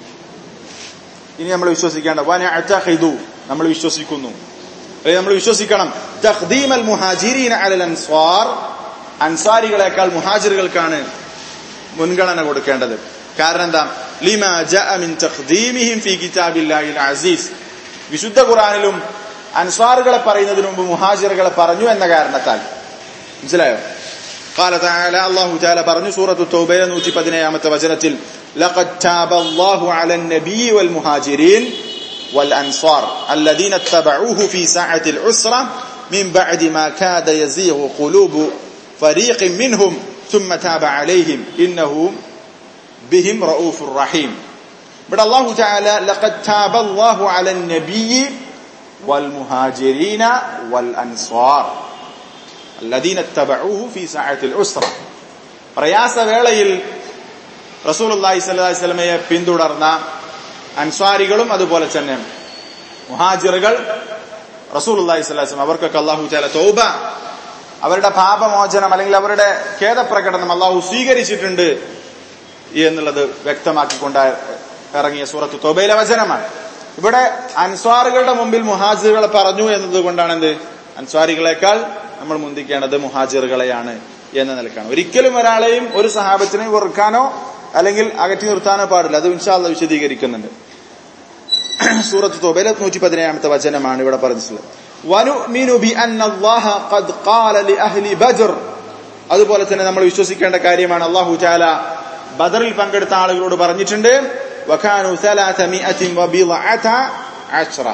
Speaker 1: ഇനി നമ്മൾ വിശ്വസിക്കേണ്ട വന അറ്റഹിദു നമ്മൾ വിശ്വസിക്കുന്നു അല്ലെങ്കിൽ നമ്മൾ വിശ്വസിക്കണം തഖ്ദീം അൽ മുഹാജിരീൻ അലൽ അൻസ്വാർ അൻസാരികളെക്കാൾ മുഹാജിറുകൾക്കാണ് മുൻഗണന കൊടുക്കേണ്ടത് കാരണം എന്താ ലിമ ജഅ മിൻ തഖ്ദീമിഹിം ഫീ കിതാബില്ലാഹിൽ അസീസ് വിശുദ്ധ ഖുർആനിലും അൻസാറുകളെ പറയുന്നതിന് മുമ്പ് മുഹാജിറുകളെ പറഞ്ഞു എന്ന കാരണത്താൽ മനസ്സിലായോ قال تعالى الله تعالى പറഞ്ഞു സൂറത്തു തൗബയിലെ 117ാമത്തെ വചനത്തിൽ لقد تاب الله على النبي والمهاجرين والأنصار الذين اتبعوه في ساعة العسرة من بعد ما كاد يزيغ قلوب فريق منهم ثم تاب عليهم إنه بهم رؤوف رحيم بل الله تعالى لقد تاب الله على النبي والمهاجرين والأنصار الذين اتبعوه في ساعة العسرة പ്രയാസവേളയിൽ റസൂലുള്ളാഹി സ്വല്ലല്ലാഹി അലൈഹി വസല്ലമയെ പിന്തുടർന്ന അൻസ്വാരികളും അതുപോലെ തന്നെ മുഹാജിറുകൾ റസൂലുള്ളാഹി സ്വല്ലല്ലാഹി അലൈഹി വസല്ലം അവർക്കൊക്കെ അല്ലാഹു തആല തൗബ അവരുടെ പാപമോചനം അല്ലെങ്കിൽ അവരുടെ ഖേദപ്രകടനം അള്ളാഹു സ്വീകരിച്ചിട്ടുണ്ട് എന്നുള്ളത് വ്യക്തമാക്കിക്കൊണ്ട് ഇറങ്ങിയ സൂറത്ത് തൊബയിലെ വചനമാണ് ഇവിടെ അൻസ്വാറുകളുടെ മുമ്പിൽ മുഹാജിറുകളെ പറഞ്ഞു എന്നതുകൊണ്ടാണ് എന്ത് അൻസ്വാരികളെക്കാൾ നമ്മൾ മുന്തിക്കേണ്ടത് മുഹാജിറുകളെയാണ് എന്ന നിലക്കാണ് ഒരിക്കലും ഒരാളെയും ഒരു സഹാബത്തിനെ വെറുക്കാനോ അല്ലെങ്കിൽ അകറ്റി നിർത്താനോ പാടില്ല അത് ഇൻഷാല്ല വിശദീകരിക്കുന്നുണ്ട് സൂറത്ത് തൊബയിലെ നൂറ്റി പതിനേഴാമത്തെ വചനമാണ് ഇവിടെ പറഞ്ഞിട്ടുള്ളത് വനുമിനു ബി അന്നല്ലാഹ ഖദ് ഖാല ലി അഹ്ലി ബദർ അതുപോലെ തന്നെ നമ്മൾ വിശ്വസിക്കേണ്ട കാര്യമാണ് അല്ലാഹു തആല ബദറിൽ പങ്കെടുത്ത ആളുകളോട് പറഞ്ഞിട്ടുണ്ട് വഖാനു സലാസമിഅത്തിൻ വബിളഅത അശ്റ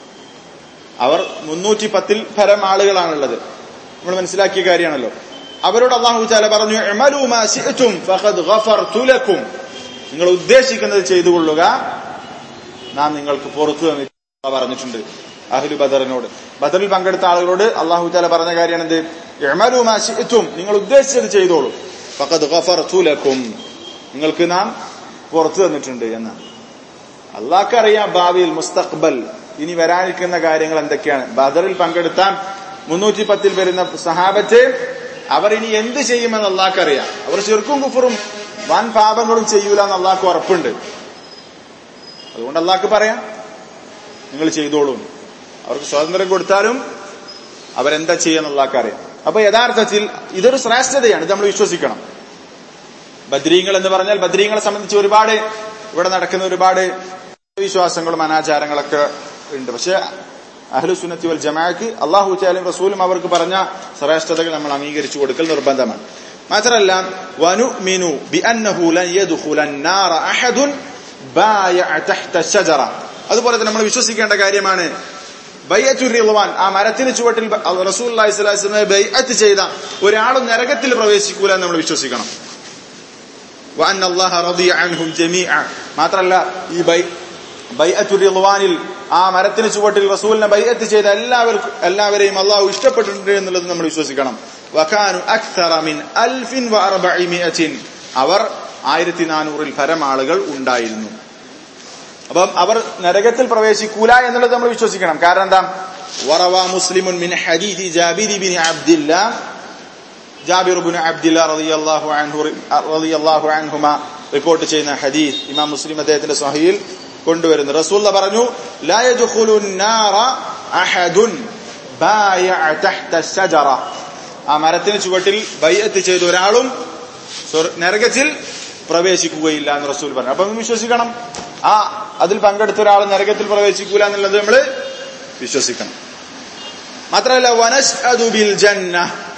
Speaker 1: അവർ മുന്നൂറ്റി പത്തിൽ പരം ആളുകളാണുള്ളത് നമ്മൾ മനസ്സിലാക്കിയ കാര്യമാണല്ലോ അവരോട് അള്ളാഹു ചാല പറഞ്ഞു "ഇഅ്മലൂ മാ ശിഅ്തും ഫഖദ് ഗഫർതു ലക്കും നിങ്ങൾ ഉദ്ദേശിക്കുന്നത് ചെയ്തു കൊള്ളുക നാം നിങ്ങൾക്ക് പുറത്തു തന്നിട്ട് പറഞ്ഞിട്ടുണ്ട് അഹ്ലു ബദറിനോട് ബദറിൽ പങ്കെടുത്ത ആളുകളോട് അള്ളാഹു ചാല പറഞ്ഞ കാര്യമാണ് എന്ത് "ഇഅ്മലൂ മാ ശിഅ്തും നിങ്ങൾ ഉദ്ദേശിച്ചത് ചെയ്തോളൂ ഫഖദ് ഗഫർതു ലക്കും നിങ്ങൾക്ക് നാം പുറത്തു തന്നിട്ടുണ്ട് എന്നാണ് അള്ളാഹ്ക്കറിയാം ഭാവിയിൽ മുസ്തഖ്ബൽ ഇനി വരാനിരിക്കുന്ന കാര്യങ്ങൾ എന്തൊക്കെയാണ് ബദറിൽ പങ്കെടുത്ത മുന്നൂറ്റി പത്തിൽ വരുന്ന സഹാബത്ത് അവർ ഇനി എന്ത് ചെയ്യുമെന്ന് അള്ളാഹ്ക്കറിയാം അവർ ചെറുക്കും കുഫറും വൻ പാപങ്ങളും ചെയ്യൂല എന്ന് അള്ളാഹ്ക്ക് ഉറപ്പുണ്ട് അതുകൊണ്ട് അള്ളാഹ്ക്ക് പറയാം നിങ്ങൾ ചെയ്തോളൂ അവർക്ക് സ്വാതന്ത്ര്യം കൊടുത്താലും അവരെന്താ ചെയ്യുന്ന അള്ളാഹ്ക്ക് അറിയാം അപ്പൊ യഥാർത്ഥത്തിൽ ഇതൊരു ശ്രേഷ്ഠതയാണ് ഇത് നമ്മൾ വിശ്വസിക്കണം ബദ്രീങ്ങൾ എന്ന് പറഞ്ഞാൽ ബദ്രീങ്ങളെ സംബന്ധിച്ച് ഒരുപാട് ഇവിടെ നടക്കുന്ന ഒരുപാട് വിശ്വാസങ്ങളും അനാചാരങ്ങളൊക്കെ ഉണ്ട് പക്ഷെ അഹ്ലു സുന്നത്തി വൽ ജമാഅക്ക് അള്ളാഹു ചാലും റസൂലും അവർക്ക് പറഞ്ഞ ശ്രേഷ്ഠതകൾ നമ്മൾ അംഗീകരിച്ചു കൊടുക്കൽ നിർബന്ധമാണ് മാത്രമല്ല വനുമിനു ബിഅന്നഹു ലൻ യദ്ഖുല النار അഹദ ബായഅ തഹ്ത الشجرة അതുപോലെ തന്നെ നമ്മൾ വിശ്വസിക്കേണ്ട കാര്യമാണ് ബൈഅത്തുർ റിളവാൻ ആ മരത്തിന് ചുവട്ടിൽ റസൂലുള്ളാഹി സ്വല്ലല്ലാഹി അലൈഹി വസല്ലം ബൈഅത്ത് ചെയ്ത ഒരാളും നരകത്തിൽ പ്രവേശിക്കൂല എന്ന് നമ്മൾ വിശ്വസിക്കണം وأن الله رضي عنهم جميعا മാത്രമല്ല ഈ ബൈ ബൈഅത്തുർ റിളവാനിൽ ആ മരത്തിന് ചുവട്ടിൽ റസൂലിനെ ബൈഅത്ത് ചെയ്ത എല്ലാവർക്കും എല്ലാവരെയും അള്ളാഹു ഇഷ്ടപ്പെട്ടിട്ടുണ്ട് എന്നുള്ളത് നമ്മൾ വിശ്വസിക്കണം വഖാനു അക്തറ മിൻ അൽഫിൻ വഅർബഇമിഅത്തിൻ അവർ ആയിരത്തി നാനൂറിൽ പരം ആളുകൾ ഉണ്ടായിരുന്നു അപ്പം അവർ നരകത്തിൽ പ്രവേശിക്കൂല എന്നുള്ളത് നമ്മൾ വിശ്വസിക്കണം കാരണം എന്താ വറവ മുസ്ലിമുൻ മിൻ ഹദീദി Jabir bin Abdullah Jabir bin Abdullah റളിയല്ലാഹു അൻഹു റളിയല്ലാഹു അൻഹുമ റിപ്പോർട്ട് ചെയ്യുന്ന ഹദീസ് ഇമാം മുസ്ലിം അദ്ദേഹത്തിന്റെ സ്വഹീൽ കൊണ്ടുവരുന്നു റസൂല്ല പറഞ്ഞു ലാ യദ്ഖുലുൻ നാറ അഹദുൻ ബായഅ തഹ്ത الشجرة ആ മരത്തിന് ചുവട്ടിൽ ബൈഅത്ത് ചെയ്ത ഒരാളും സ്വർഗ്ഗ- നരകത്തിൽ പ്രവേശിക്കുകയില്ല എന്ന് റസൂൽ പറഞ്ഞു അപ്പൊ നമ്മൾ വിശ്വസിക്കണം ആ അതിൽ പങ്കെടുത്ത ഒരാൾ നരകത്തിൽ പ്രവേശിക്കൂല എന്നുള്ളത് നമ്മൾ വിശ്വസിക്കണം മാത്രമല്ല വനശ്അദു ബിൽ ജന്ന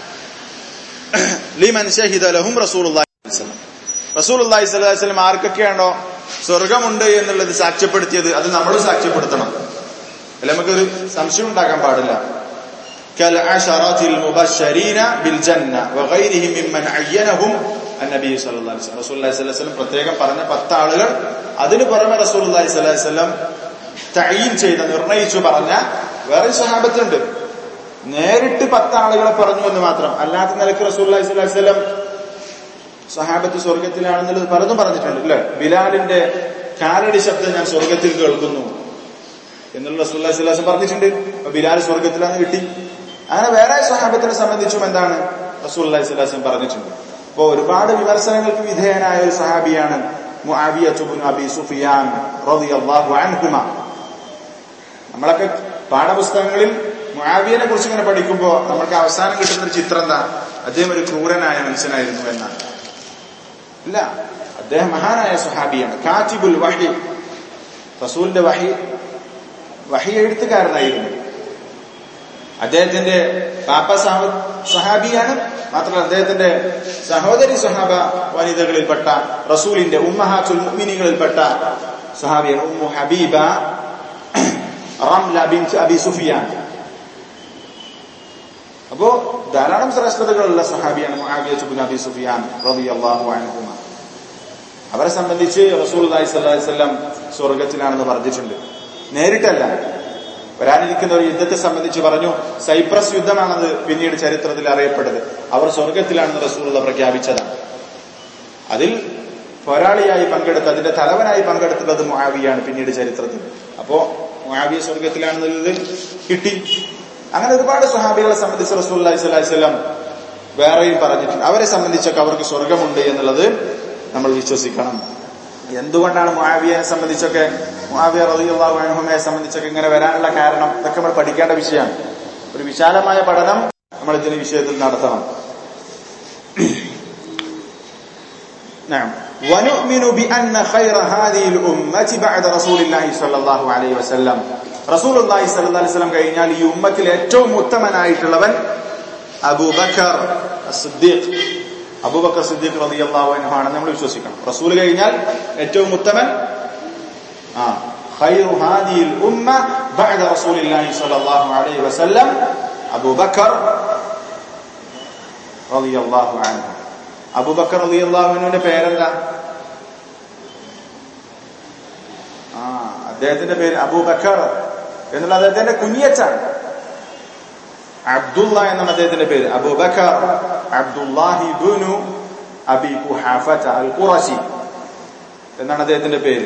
Speaker 1: ലിമൻ ഷഹിദ ലഹും റസൂലുള്ളാഹി സ്വല്ലല്ലാഹി അലൈഹി വസല്ലം റസൂലുള്ളാഹി സ്വല്ലല്ലാഹി അലൈഹി വസല്ലം ആർക്കൊക്കെയാണോ സ്വർഗമുണ്ട് എന്നുള്ളത് സാക്ഷ്യപ്പെടുത്തിയത് അത് നമ്മൾ സാക്ഷ്യപ്പെടുത്തണം അല്ല നമുക്കൊരു സംശയം ഉണ്ടാക്കാൻ പാടില്ല كالعشرة المبشرين بالجنة وغيرهم ممن عينهم النبي صلى الله عليه وسلم رسول الله صلى الله عليه وسلم പ്രത്യേകം പറഞ്ഞ പത്ത് ആളുകൾ അതിനു പുറമെ റസൂൽ അള്ളാഹി സ്വല്ലല്ലാഹി അലൈഹി വസല്ലം തഈൻ ചെയ്ത നിർണയിച്ചു പറഞ്ഞ വേറെ സഹാബത്തുണ്ട് നേരിട്ട് പത്ത് ആളുകളെ പറഞ്ഞു എന്ന് മാത്രം അല്ലാത്ത നിലക്ക് റസൂൽ അള്ളാഹി സ്വല്ലല്ലാഹി അലൈഹി വസല്ലം സഹാബത്ത് സ്വർഗത്തിലാണെന്നുള്ളത് പലതും പറഞ്ഞിട്ടുണ്ട് അല്ലെ ബിലാലിന്റെ കാലടി ശബ്ദം ഞാൻ സ്വർഗത്തിൽ കേൾക്കുന്നു എന്നുള്ള റസൂല്ലി സ്വലാസം പറഞ്ഞിട്ടുണ്ട് അപ്പൊ ബിലാൽ സ്വർഗത്തിലാന്ന് കിട്ടി അങ്ങനെ വേറെ സഹാബത്തിനെ സംബന്ധിച്ചും എന്താണ് റസൂല്ലി സ്വലാസം പറഞ്ഞിട്ടുണ്ട് അപ്പോ ഒരുപാട് വിമർശനങ്ങൾക്ക് വിധേയനായ ഒരു സഹാബിയാണ് മുആവിയത്തുബ്നു അബി സുഫിയാൻ റളിയല്ലാഹു അൻഹുമ നമ്മളൊക്കെ പാഠപുസ്തകങ്ങളിൽ മുആവിയനെ കുറിച്ച് ഇങ്ങനെ പഠിക്കുമ്പോൾ നമ്മൾക്ക് അവസാനം കിട്ടുന്ന ഒരു ചിത്രം എന്താ അദ്ദേഹം ഒരു ക്രൂരനായ മനുഷ്യനായിരുന്നു എന്നാണ് ഇല്ല അദ്ദേഹം മഹാനായ സുഹാബിയാണ് കാറ്റിബുൽ വഹി റസൂലിന്റെ വഹി വഹി എഴുത്തുകാരനായിരുന്നു അദ്ദേഹത്തിന്റെ പാപ്പ സഹ- സഹാബിയാണ് മാത്രമല്ല അദ്ദേഹത്തിന്റെ സഹോദരി സഹാബ വനിതകളിൽപ്പെട്ട റസൂലിന്റെ ഉമ്മഹാത്തുൽ മുഅ്മിനീകളിൽപ്പെട്ട സഹാബിയാണ് ഉമ്മു ഹബീബ റംല ബിൻത് അബി സുഫിയാൻ അപ്പോ ധാരാളം ശ്രേഷ്ഠതകളുള്ള സഹാബിയാണ് മുആവിയത്ത് ബിൻ അബി സുഫിയാൻ റളിയല്ലാഹു അൻഹുമ അവരെ സംബന്ധിച്ച് റസൂൽ അലൈഹി വസല്ലം സ്വർഗത്തിലാണെന്ന് പറഞ്ഞിട്ടുണ്ട് നേരിട്ടല്ല വരാനിരിക്കുന്ന ഒരു യുദ്ധത്തെ സംബന്ധിച്ച് പറഞ്ഞു സൈപ്രസ് യുദ്ധമാണത് പിന്നീട് ചരിത്രത്തിൽ അറിയപ്പെട്ടത് അവർ സ്വർഗത്തിലാണെന്ന് റസൂലുള്ള പ്രഖ്യാപിച്ചതാണ് അതിൽ പോരാളിയായി പങ്കെടുത്ത് അതിന്റെ തലവനായി പങ്കെടുത്തുള്ളത് മുആവിയാണ് പിന്നീട് ചരിത്രത്തിൽ അപ്പോ മുആവിയ സ്വർഗത്തിലാണെന്നുള്ളത് കിട്ടി അങ്ങനെ ഒരുപാട് സ്വഹാബികളെ സംബന്ധിച്ച് റസൂൽ അലൈഹി വസല്ലം വേറെയും പറഞ്ഞിട്ടുണ്ട് അവരെ സംബന്ധിച്ചൊക്കെ അവർക്ക് സ്വർഗമുണ്ട് എന്നുള്ളത് നമ്മൾ വിശ്വസിക്കണം എന്തുകൊണ്ടാണ് മുആവിയനെ സംബന്ധിച്ചൊക്കെ മുആവിയ റളിയല്ലാഹു അൻഹുമയെ സംബന്ധിച്ചൊക്കെ ഇങ്ങനെ വരാനുള്ള കാരണം ഇതൊക്കെ നമ്മൾ പഠിക്കേണ്ട വിഷയമാണ് ഒരു വിശാലമായ പഠനം നമ്മൾ ഇതിന് വിഷയത്തിൽ നടത്തണം نعم ونؤمن بأن خير هذه الأمة بعد رسول الله صلى الله عليه وسلم رسول الله صلى الله عليه وسلم കഴിഞ്ഞാൽ ഈ ഉമ്മത്തിൽ ഏറ്റവും ഉത്തമനായിട്ടുള്ളവൻ അബൂബക്കർ സിദ്ദീഖ് അബൂബക്കർ സിദ്ദീഖ് റളിയല്ലാഹു അൻഹു ആണെന്ന് നമ്മൾ വിശ്വസിക്കണം റസൂൽ കഴിഞ്ഞാൽ ഏറ്റവും ഉത്തമൻ ആ خير هذه الأمة بعد رسول الله صلى الله عليه وسلم أبو بكر رضي الله عنه അബുബക്കർ അലി അള്ളാഹുവിന്റെ പേരെന്താ ആ അദ്ദേഹത്തിന്റെ പേര് അബൂബക്കർ എന്നുള്ള അദ്ദേഹത്തിന്റെ കുഞ്ഞിയച്ചാണ് അബ്ദുള്ള എന്നാണ് അദ്ദേഹത്തിന്റെ പേര് അബൂബക്കർ അബ്ദുല്ലാഹി ബുനു അബി കുഹാഫത അൽ ഖുറശി എന്നാണ് അദ്ദേഹത്തിന്റെ പേര്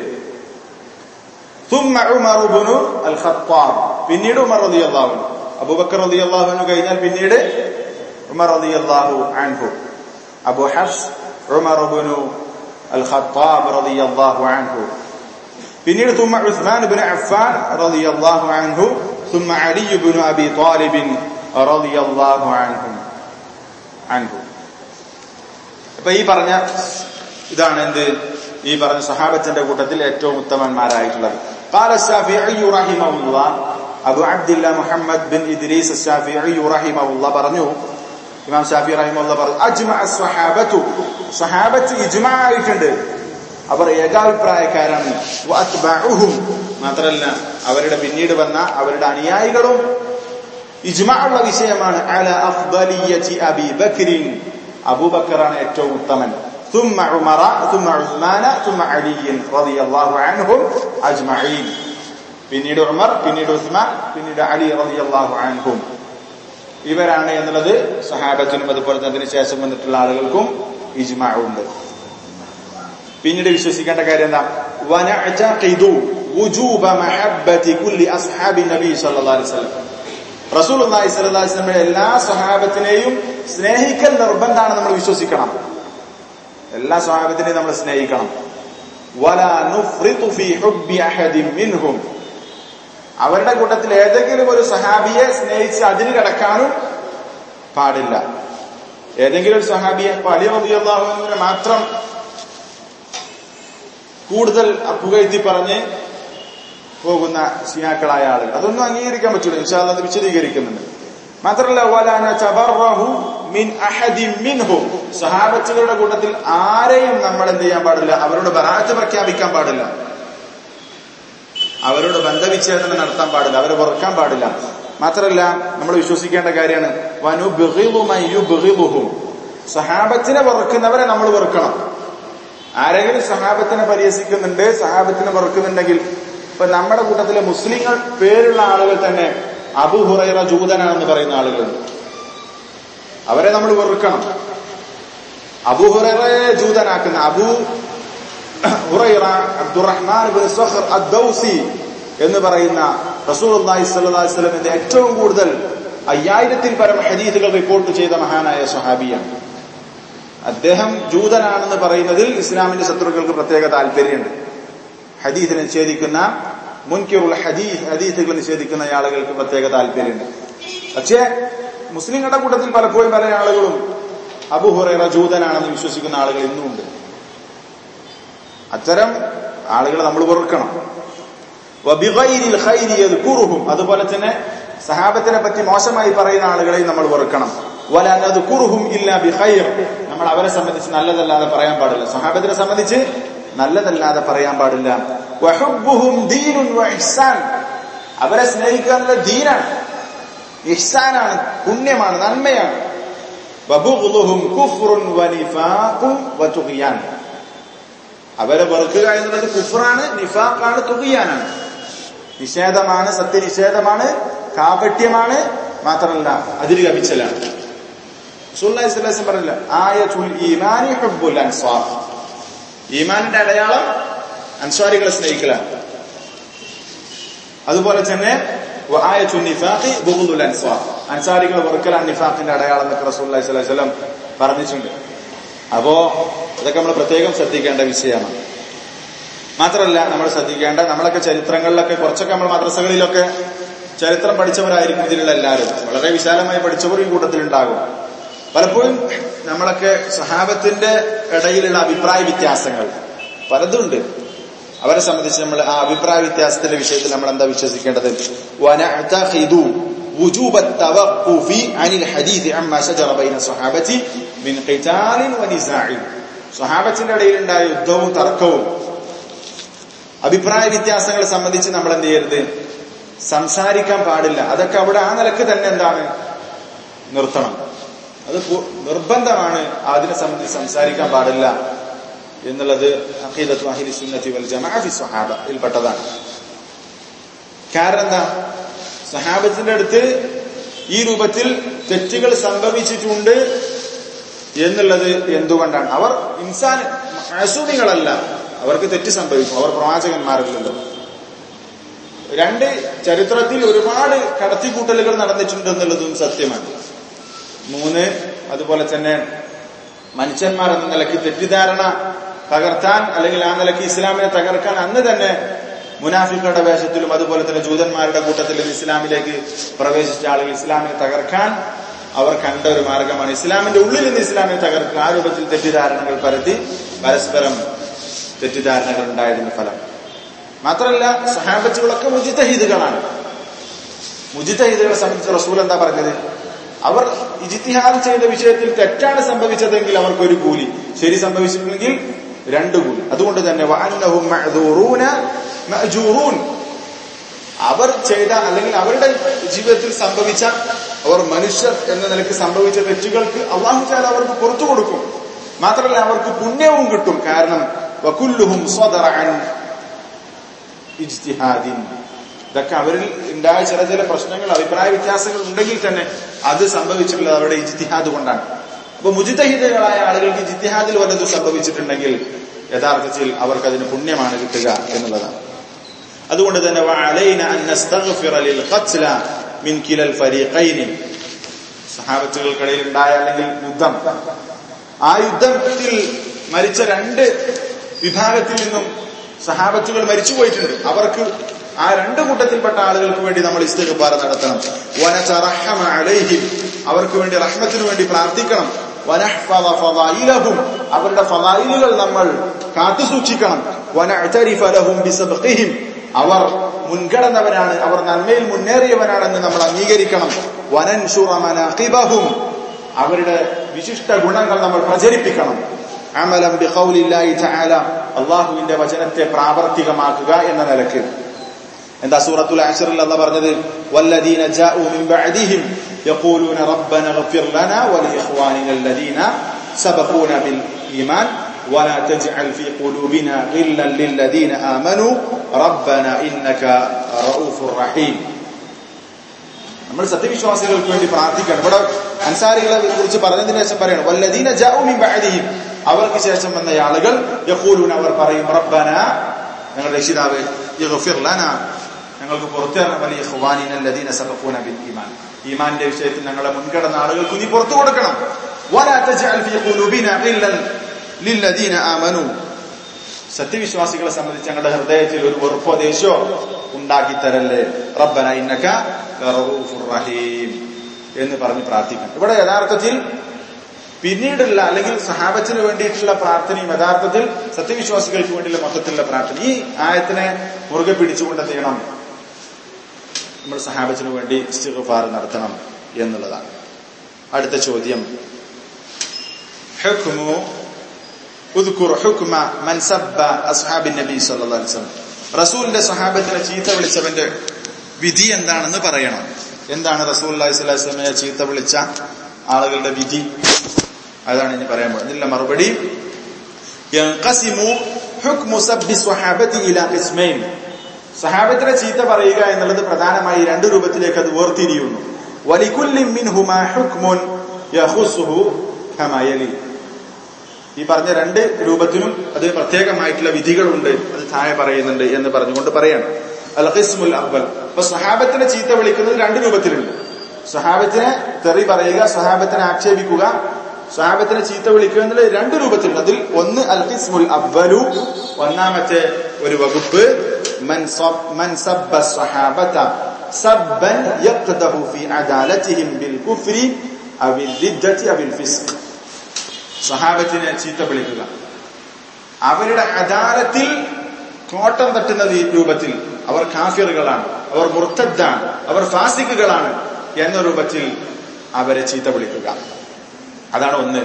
Speaker 1: ثم عمر بن الخطاب പിന്നീട് ഉമർ റളിയല്ലാഹു അൻഹു അബൂബക്കർ റളിയല്ലാഹു അൻഹു കഴിഞ്ഞാൽ പിന്നീട് ഉമർ റളിയല്ലാഹു അൻഹു أبو حفص عمر بن الخطاب رضي الله عنه പിന്നീട് ثم عثمان بن عفان رضي الله عنه ثم علي بن أبي طالب رضي الله عنه عنه അപ്പൊ ഈ പറഞ്ഞ ഇതാണ് എന്ത് ഈ പറഞ്ഞ സഹാബത്തിന്റെ കൂട്ടത്തിൽ ഏറ്റവും ഉത്തമന്മാരായിട്ടുള്ളത് قال الشافعي رحمه الله Abu Abdullah Muhammad bin Idris الشافعي رحمه الله പറഞ്ഞു ഇമാം ഷാഫി റഹിമുള്ള പറഞ്ഞു അജ്മഅ സ്വഹാബത്തു സ്വഹാബത്ത് ഇജ്മാ ആയിട്ടുണ്ട് അവർ ഏകാഭിപ്രായക്കാരാണ് വഅത്ബഉഹും മാത്രമല്ല അവരുടെ പിന്നീട് വന്ന അവരുടെ അനുയായികളും ഇജ്മാ ഉള്ള വിഷയമാണ് അല അഫ്ദലിയത്തി അബി ബക്രിൻ അബൂബക്കറാണ് ഏറ്റവും ഉത്തമൻ ثم عمر ثم عثمان ثم علي رضي الله عنهم أجمعين പിന്നീട് ഉമർ പിന്നീട് ഉസ്മാൻ പിന്നീട് അലി റളിയല്ലാഹു അൻഹും ഇവരാണ് എന്നുള്ളത് സഹാബത്തിനും അതുപോലെ തന്നെ അതിന് ശേഷം വന്നിട്ടുള്ള ആളുകൾക്കും ഇജ്മാ ഉണ്ട് പിന്നീട് വിശ്വസിക്കേണ്ട കാര്യം എന്താ വനഅതഖിദു വുജൂബ മഹബ്ബതി കുല്ലി അസ്ഹാബി നബി സല്ലല്ലാഹു അലൈഹി വസല്ലം റസൂലുള്ളാഹി സ്വല്ലല്ലാഹു അലൈഹി വസല്ലമയുടെ എല്ലാ സഹാബത്തിനെയും സ്നേഹിക്കൽ നിർബന്ധമാണ് നമ്മൾ വിശ്വസിക്കണം എല്ലാ സഹാബത്തിനെയും നമ്മൾ സ്നേഹിക്കണം വലാ നുഫ്രിതു ഫീ ഹുബ്ബി അഹദിൻ മിൻഹും അവരുടെ കൂട്ടത്തിൽ ഏതെങ്കിലും ഒരു സഹാബിയെ സ്നേഹിച്ച് അതിന് കിടക്കാനും പാടില്ല ഏതെങ്കിലും ഒരു സഹാബിയെ അലി റബിയാഹുവിനെ മാത്രം കൂടുതൽ പുകഴ്ത്തി പറഞ്ഞ് പോകുന്ന സിയാക്കളായ ആളുകൾ അതൊന്നും അംഗീകരിക്കാൻ പറ്റൂല ഇൻഷാല്ല അത് വിശദീകരിക്കുന്നുണ്ട് മാത്രമല്ല വലാന ചബറഹു മിൻ അഹദി മിൻഹു സഹാബത്തുകളുടെ കൂട്ടത്തിൽ ആരെയും നമ്മൾ എന്ത് ചെയ്യാൻ പാടില്ല അവരോട് ബറാത്ത് പ്രഖ്യാപിക്കാൻ പാടില്ല അവരോട് ബന്ധവിച്ഛേദനം നടത്താൻ പാടില്ല അവരെ വെറുക്കാൻ പാടില്ല മാത്രമല്ല നമ്മൾ വിശ്വസിക്കേണ്ട കാര്യമാണ് വനു ബിഹും സഹാബത്തിനെ വെറുക്കുന്നവരെ നമ്മൾ വെറുക്കണം ആരെങ്കിലും സഹാബത്തിനെ പരിഹസിക്കുന്നുണ്ട് സഹാബത്തിനെ വെറുക്കുന്നുണ്ടെങ്കിൽ ഇപ്പൊ നമ്മുടെ കൂട്ടത്തിലെ മുസ്ലിങ്ങൾ പേരുള്ള ആളുകൾ തന്നെ അബു ഹുറൈറ ജൂതനാണെന്ന് പറയുന്ന ആളുകളുണ്ട് അവരെ നമ്മൾ വെറുക്കണം അബു ഹുറൈറയെ ജൂതനാക്കുന്ന Abu Hurairah Abdur Rahman bin Sakhr അദ്ദൗസി എന്ന് പറയുന്ന റസൂലുള്ളാഹി സ്വല്ലല്ലാഹി അലൈഹി വസല്ലമയുടെ ഏറ്റവും കൂടുതൽ അയ്യായിരത്തിൽ പരം ഹദീസുകൾ റിപ്പോർട്ട് ചെയ്ത മഹാനായ സ്വഹാബിയാണ് അദ്ദേഹം ജൂതനാണെന്ന് പറയുന്നതിൽ ഇസ്ലാമിന്റെ ശത്രുക്കൾക്ക് പ്രത്യേക താല്പര്യമുണ്ട് ഹദീസ് നിഷേധിക്കുന്ന മുൻകിറുള്ള ഹദീസ് ഹദീസുകൾ നിഷേധിക്കുന്ന ആളുകൾക്ക് പ്രത്യേക താല്പര്യമുണ്ട് പക്ഷേ മുസ്ലിങ്ങളുടെ കൂട്ടത്തിൽ പലപ്പോഴും പല ആളുകളും അബുഹുറൈറ ജൂതനാണെന്ന് വിശ്വസിക്കുന്ന ആളുകൾ ഇന്നുമുണ്ട് അത്തരം ആളുകളെ നമ്മൾ വെറുക്കണം വബിഗൈരിൽ ഖൈരി യദ്കുറുഹും അതുപോലെ തന്നെ സഹാബത്തിനെ പറ്റി മോശമായി പറയുന്ന ആളുകളെയും നമ്മൾ വെറുക്കണം വല നദ്കുറുഹും ഇല്ല ബിഖൈർ നമ്മൾ അവരെ സംബന്ധിച്ച് നല്ലതല്ലാതെ പറയാൻ പാടില്ല സഹാബത്തിനെ സംബന്ധിച്ച് നല്ലതല്ലാതെ പറയാൻ പാടില്ല വഹുബ്ബുഹും ദീനുൻ വഇഹ്സാൻ അവരെ സ്നേഹിക്കാനുള്ള ദീനാണ് ഇഹ്സാനാണ് പുണ്യമാണ് നന്മയാണ് വബുഗ്ളുഹും കുഫ്റുൻ വനിഫാഖും വതുഗ്യാൻ അവരെ വെറുക്കുക എന്നുള്ളത് കുഫറാണ് നിഫാഖാണ് തുകിയാനാണ് നിഷേധമാണ് സത്യനിഷേധമാണ് കാപട്യമാണ് മാത്രമല്ല അതിര് കവിച്ചലാണ് സുല്ലാസ്ലാസം പറഞ്ഞില്ല ആയതുൽ ഈമാനി ഹുബ്ബുൽ അൻസ്വാർ ഈമാനിന്റെ അടയാളം അൻസ്വാരികളെ സ്നേഹിക്കലാണ് അതുപോലെ തന്നെ ആയത്തുൽ നിഫാഖി ബുഗ്ദുൽ അൻസ്വാർ അൻസാരികൾ വെറുക്കലാണ് നിഫാഖിന്റെ അടയാളം എന്നൊക്കെ റസൂല്ലി സ്വല്ലല്ലാഹി വസല്ലം പറഞ്ഞിട്ടുണ്ട് അപ്പോ ഇതൊക്കെ നമ്മൾ പ്രത്യേകം ശ്രദ്ധിക്കേണ്ട വിഷയമാണ് മാത്രമല്ല നമ്മൾ ശ്രദ്ധിക്കേണ്ട നമ്മളൊക്കെ ചരിത്രങ്ങളിലൊക്കെ കുറച്ചൊക്കെ നമ്മൾ മദ്രസകളിലൊക്കെ ചരിത്രം പഠിച്ചവരായിരിക്കും ഇതിലുള്ള എല്ലാവരും വളരെ വിശാലമായി പഠിച്ചവർ ഈ കൂട്ടത്തിലുണ്ടാകും പലപ്പോഴും നമ്മളൊക്കെ സഹാബത്തിന്റെ ഇടയിലുള്ള അഭിപ്രായ വ്യത്യാസങ്ങൾ പലതുണ്ട് അവരെ സംബന്ധിച്ച് നമ്മൾ ആ അഭിപ്രായ വ്യത്യാസത്തിന്റെ വിഷയത്തിൽ നമ്മൾ എന്താ വിശ്വസിക്കേണ്ടത് وجوب التوقف عن الحديث عما شجر بين الصحابة من قتال ونزاع സ്വഹാബത്തിന്റെ ഇടയിലുണ്ടായ യുദ്ധവും തർക്കവും അഭിപ്രായ വ്യത്യാസങ്ങളെ സംബന്ധിച്ച് നമ്മൾ എന്ത് ചെയ്യരുത് സംസാരിക്കാൻ പാടില്ല അതൊക്കെ അവിടെ ആ നിലക്ക് തന്നെ എന്താണ് നിർത്തണം അത് നിർബന്ധമാണ് അതിനെ സംബന്ധിച്ച് സംസാരിക്കാൻ പാടില്ല എന്നുള്ളത് അഖീദത്തു അഹിലി സുന്നത്തി വൽ ജമാഅ സ്വഹാബ ഇതിൽപ്പെട്ടതാണ് കാരണം എന്താ സഹാബത്തിന്റെ അടുത്ത് ഈ രൂപത്തിൽ തെറ്റുകൾ സംഭവിച്ചിട്ടുണ്ട് എന്നുള്ളത് എന്തുകൊണ്ടാണ് അവർ ഇൻസാൻ അസൂമികളല്ല അവർക്ക് തെറ്റ് സംഭവിക്കും അവർ പ്രവാചകന്മാരല്ലല്ലോ രണ്ട് ചരിത്രത്തിൽ ഒരുപാട് കടത്തിക്കൂട്ടലുകൾ നടന്നിട്ടുണ്ട് എന്നുള്ളതും സത്യമാണ് മൂന്ന് അതുപോലെ തന്നെ മനുഷ്യന്മാർ എന്ന നിലയ്ക്ക് തെറ്റിദ്ധാരണ തകർത്താൻ അല്ലെങ്കിൽ ആ നിലയ്ക്ക് ഇസ്ലാമിനെ തകർക്കാൻ അന്ന് തന്നെ മുനാഫിക്കുകളുടെ വേഷത്തിലും അതുപോലെ തന്നെ ജൂതന്മാരുടെ കൂട്ടത്തിലും ഇസ്ലാമിലേക്ക് പ്രവേശിച്ച ആളുകൾ ഇസ്ലാമിനെ തകർക്കാൻ അവർ കണ്ട ഒരു മാർഗമാണ് ഇസ്ലാമിന്റെ ഉള്ളിൽ നിന്ന് ഇസ്ലാമിനെ തകർക്കുക ആ രൂപത്തിൽ തെറ്റിദ്ധാരണകൾ പരത്തി പരസ്പരം തെറ്റിദ്ധാരണകൾ ഉണ്ടായതിന് ഫലം മാത്രമല്ല സഹാബത്തുകളൊക്കെ മുജിത്തഹിദുകളാണ് മുജിത്തഹിദുകളെ സംബന്ധിച്ച് റസൂൽ എന്താ പറഞ്ഞത് അവർ ഇജിത്തിഹാദ് ചെയ്ത വിഷയത്തിൽ തെറ്റാണ് സംഭവിച്ചതെങ്കിൽ അവർക്കൊരു കൂലി ശരി സംഭവിച്ചിട്ടുണ്ടെങ്കിൽ രണ്ട് കൂലി അതുകൊണ്ട് തന്നെ അവർ ചെയ്ത അല്ലെങ്കിൽ അവരുടെ ജീവിതത്തിൽ സംഭവിച്ച അവർ മനുഷ്യർ എന്ന നിലയ്ക്ക് സംഭവിച്ച തെറ്റുകൾക്ക് അള്ളാഹു ചാൽ അവർക്ക് പുറത്തു കൊടുക്കും മാത്രമല്ല അവർക്ക് പുണ്യവും കിട്ടും കാരണം വകുല്ലുഹും ഇജ്തിഹാദിൻ ഇതൊക്കെ അവരിൽ ഉണ്ടായ ചില ചില പ്രശ്നങ്ങൾ അഭിപ്രായ വ്യത്യാസങ്ങൾ ഉണ്ടെങ്കിൽ തന്നെ അത് സംഭവിച്ചിട്ടുള്ളത് അവരുടെ ഇജ്തിഹാദ് കൊണ്ടാണ് അപ്പൊ മുജിതഹിതകളായ ആളുകൾക്ക് ജിത്തിഹാദിൽ വല്ലതും സംഭവിച്ചിട്ടുണ്ടെങ്കിൽ യഥാർത്ഥത്തിൽ അവർക്ക് അതിന് പുണ്യമാണ് കിട്ടുക എന്നുള്ളതാണ് അതുകൊണ്ട് തന്നെ സഹാബത്തുകൾക്കിടയിൽ ഉണ്ടായ അല്ലെങ്കിൽ യുദ്ധം ആ യുദ്ധത്തിൽ മരിച്ച രണ്ട് വിഭാഗത്തിൽ നിന്നും സഹാബത്തുകൾ മരിച്ചുപോയിട്ടുണ്ട് അവർക്ക് ആ രണ്ട് കൂട്ടത്തിൽപ്പെട്ട ആളുകൾക്ക് വേണ്ടി നമ്മൾ ഇസ്തിഗ്ഫാർ നടത്തണം വനതറഹമ അലൈഹിം അവർക്ക് വേണ്ടി റഹ്മത്തിനു വേണ്ടി പ്രാർത്ഥിക്കണം വനഹ്ഫദ ഫളായിലഹും അവരുടെ ഫളായിലുകൾ നമ്മൾ കാത്തു സൂക്ഷിക്കണം വനഅതരിഫ ലഹും ബിസബ്ഖിഹിം അവർ മുൻഗണനവരാണ് അവർ നന്മയിൽ മുന്നേറിയവരാണെന്ന് നമ്മൾ അംഗീകരിക്കണം വനൻഷുറ മനാഖിബഹും അവരുടെ വിശിഷ്ട ഗുണങ്ങൾ നമ്മൾ പ്രചരിപ്പിക്കണം അമലം ബിഖൗലില്ലാഹി തആല അള്ളാഹുവിന്റെ വചനത്തെ പ്രാവർത്തികമാക്കുക എന്ന നിലക്ക് എന്താ സൂറത്തുൽ അശ്റിൽ അല്ല പറഞ്ഞത് വല്ലദീന ജാഉ മിൻ ബഅദിഹിം യഖൂലൂന റബ്ബന ഇഗ്ഫിർ ലനാ വലിഇഖ്വാനിന الذين سبقونا بالإيمان ولا تجعل في قلوبنا غلا للذين آمنوا ربنا إنك رؤوف رحيم നമ്മൾ സത്യവിശ്വാസികൾക്ക് വേണ്ടി പ്രാർത്ഥിക്കണം ഇവിടെ അൻസാരികളെ കുറിച്ച് പറഞ്ഞതിന് ശേഷം പറയണം വല്ലദീന ജാഉ മിൻ ബഅദിഹിം അവർക്ക് ശേഷം വന്ന ആളുകൾ യഖൂലൂന അവർ പറയും റബ്ബന ഞങ്ങളുടെ രക്ഷിതാവേ ഇഗ്ഫിർ ലനാ ഞങ്ങൾക്ക് പുറത്തു തരണം വലിയ ഖുവാനിന ലദീന സബഖൂന ബിൽ ഈമാൻ ഈമാന്റെ വിഷയത്തിൽ ഞങ്ങളെ മുൻകടന്ന ആളുകൾക്ക് നീ പുറത്തു കൊടുക്കണം ولا تجعل في قلوبنا غلا للذين آمنوا സത്യവിശ്വാസികളെ സംബന്ധിച്ച് ഞങ്ങളുടെ ഹൃദയത്തിൽ ഒരു വെറുപ്പോ ദേഷ്യമോ ഉണ്ടാക്കി തരല്ലേ റബ്ബന ഇന്നക റഊഫുർ റഹീം എന്ന് പറഞ്ഞ് പ്രാർത്ഥിക്കണം ഇവിടെ യഥാർത്ഥത്തിൽ പിന്നീടുള്ള അല്ലെങ്കിൽ സഹാബത്തിന് വേണ്ടിയിട്ടുള്ള പ്രാർത്ഥനയും യഥാർത്ഥത്തിൽ സത്യവിശ്വാസികൾക്ക് വേണ്ടിയുള്ള മൊത്തത്തിലുള്ള പ്രാർത്ഥന ഈ ആയത്തിനെ മുറുകെ പിടിച്ചുകൊണ്ട് എന്ത് ചെയ്യണം നമ്മൾ സഹാബത്തിന് വേണ്ടി ഇസ്തിഗ്ഫാർ നടത്തണം എന്നുള്ളതാണ് അടുത്ത ചോദ്യം ഹുക്മു ഉദ്കുർ ഹുക്മ മൻ സബ്ബ അസ്ഹാബിൻ നബി സല്ലല്ലാഹു അലൈഹി വസല്ലം റസൂലിന്റെ സഹാബത്തിനെ ചീത്ത വിളിച്ചവന്റെ വിധി എന്താണെന്ന് പറയണം എന്താണ് റസൂൽ അലൈഹി സ്വലാഹു വസ്ലമയെ ചീത്ത വിളിച്ച ആളുകളുടെ വിധി അതാണ് ഇനി പറയാൻ പോകുന്നത് ഇതിന്റെ മറുപടി യൻഖസിമു ഹുക്മു സബ്ബി സ്വഹാബത്തി ഇലാ ഖിസ്മൈൻ സഹാബത്തിനെ ചീത്ത പറയുക എന്നുള്ളത് പ്രധാനമായി രണ്ട് രൂപത്തിലേക്ക് അത് വേർതിരിയുന്നു വലികുല്ലിൻ മിൻഹുമാ ഹുക്മുൻ യഖുസുഹു കമാ യലി ഈ പറഞ്ഞ രണ്ട് രൂപത്തിനും അതിന് പ്രത്യേകമായിട്ടുള്ള വിധികളുണ്ട് അത് താഴെ പറയുന്നുണ്ട് എന്ന് പറഞ്ഞുകൊണ്ട് പറയാണ് അൽ ഖിസ്മുൽ അവൽ അപ്പൊ സഹാബത്തിനെ ചീത്ത വിളിക്കുന്നത് രണ്ട് രൂപത്തിലുണ്ട് സഹാബത്തിനെ തെറി പറയുക സഹാബത്തിനെ ആക്ഷേപിക്കുക സഹാബത്തിനെ ചീത്ത വിളിക്കുക എന്നുള്ളത് രണ്ട് രൂപത്തിലുണ്ട് അതിൽ ഒന്ന് അൽ ഖിസ്മുൽ അവലു ഒന്നാമത്തെ ഒരു വകുപ്പ് മൻ സബ് മൻ സബ്ബ സഹാബത സബ്ബൻ യഖ്ദഹു ഫീ അദാലതിഹിം ബിൽ കുഫ്രി അവിൽ റിദ്ദതി അവിൽ ഫിസ്ഖ് സഹാബത്തിനെ ചീത്ത വിളിക്കുക അവരുടെ അദാലത്തിൽ കോട്ടം തട്ടുന്ന രൂപത്തിൽ അവർ കാഫിറുകളാണ് അവർ മുർത്തദ്ദാണ് അവർ ഫാസിക്കുകളാണ് എന്ന രൂപത്തിൽ അവരെ ചീത്ത വിളിക്കുക അതാണ് ഒന്ന്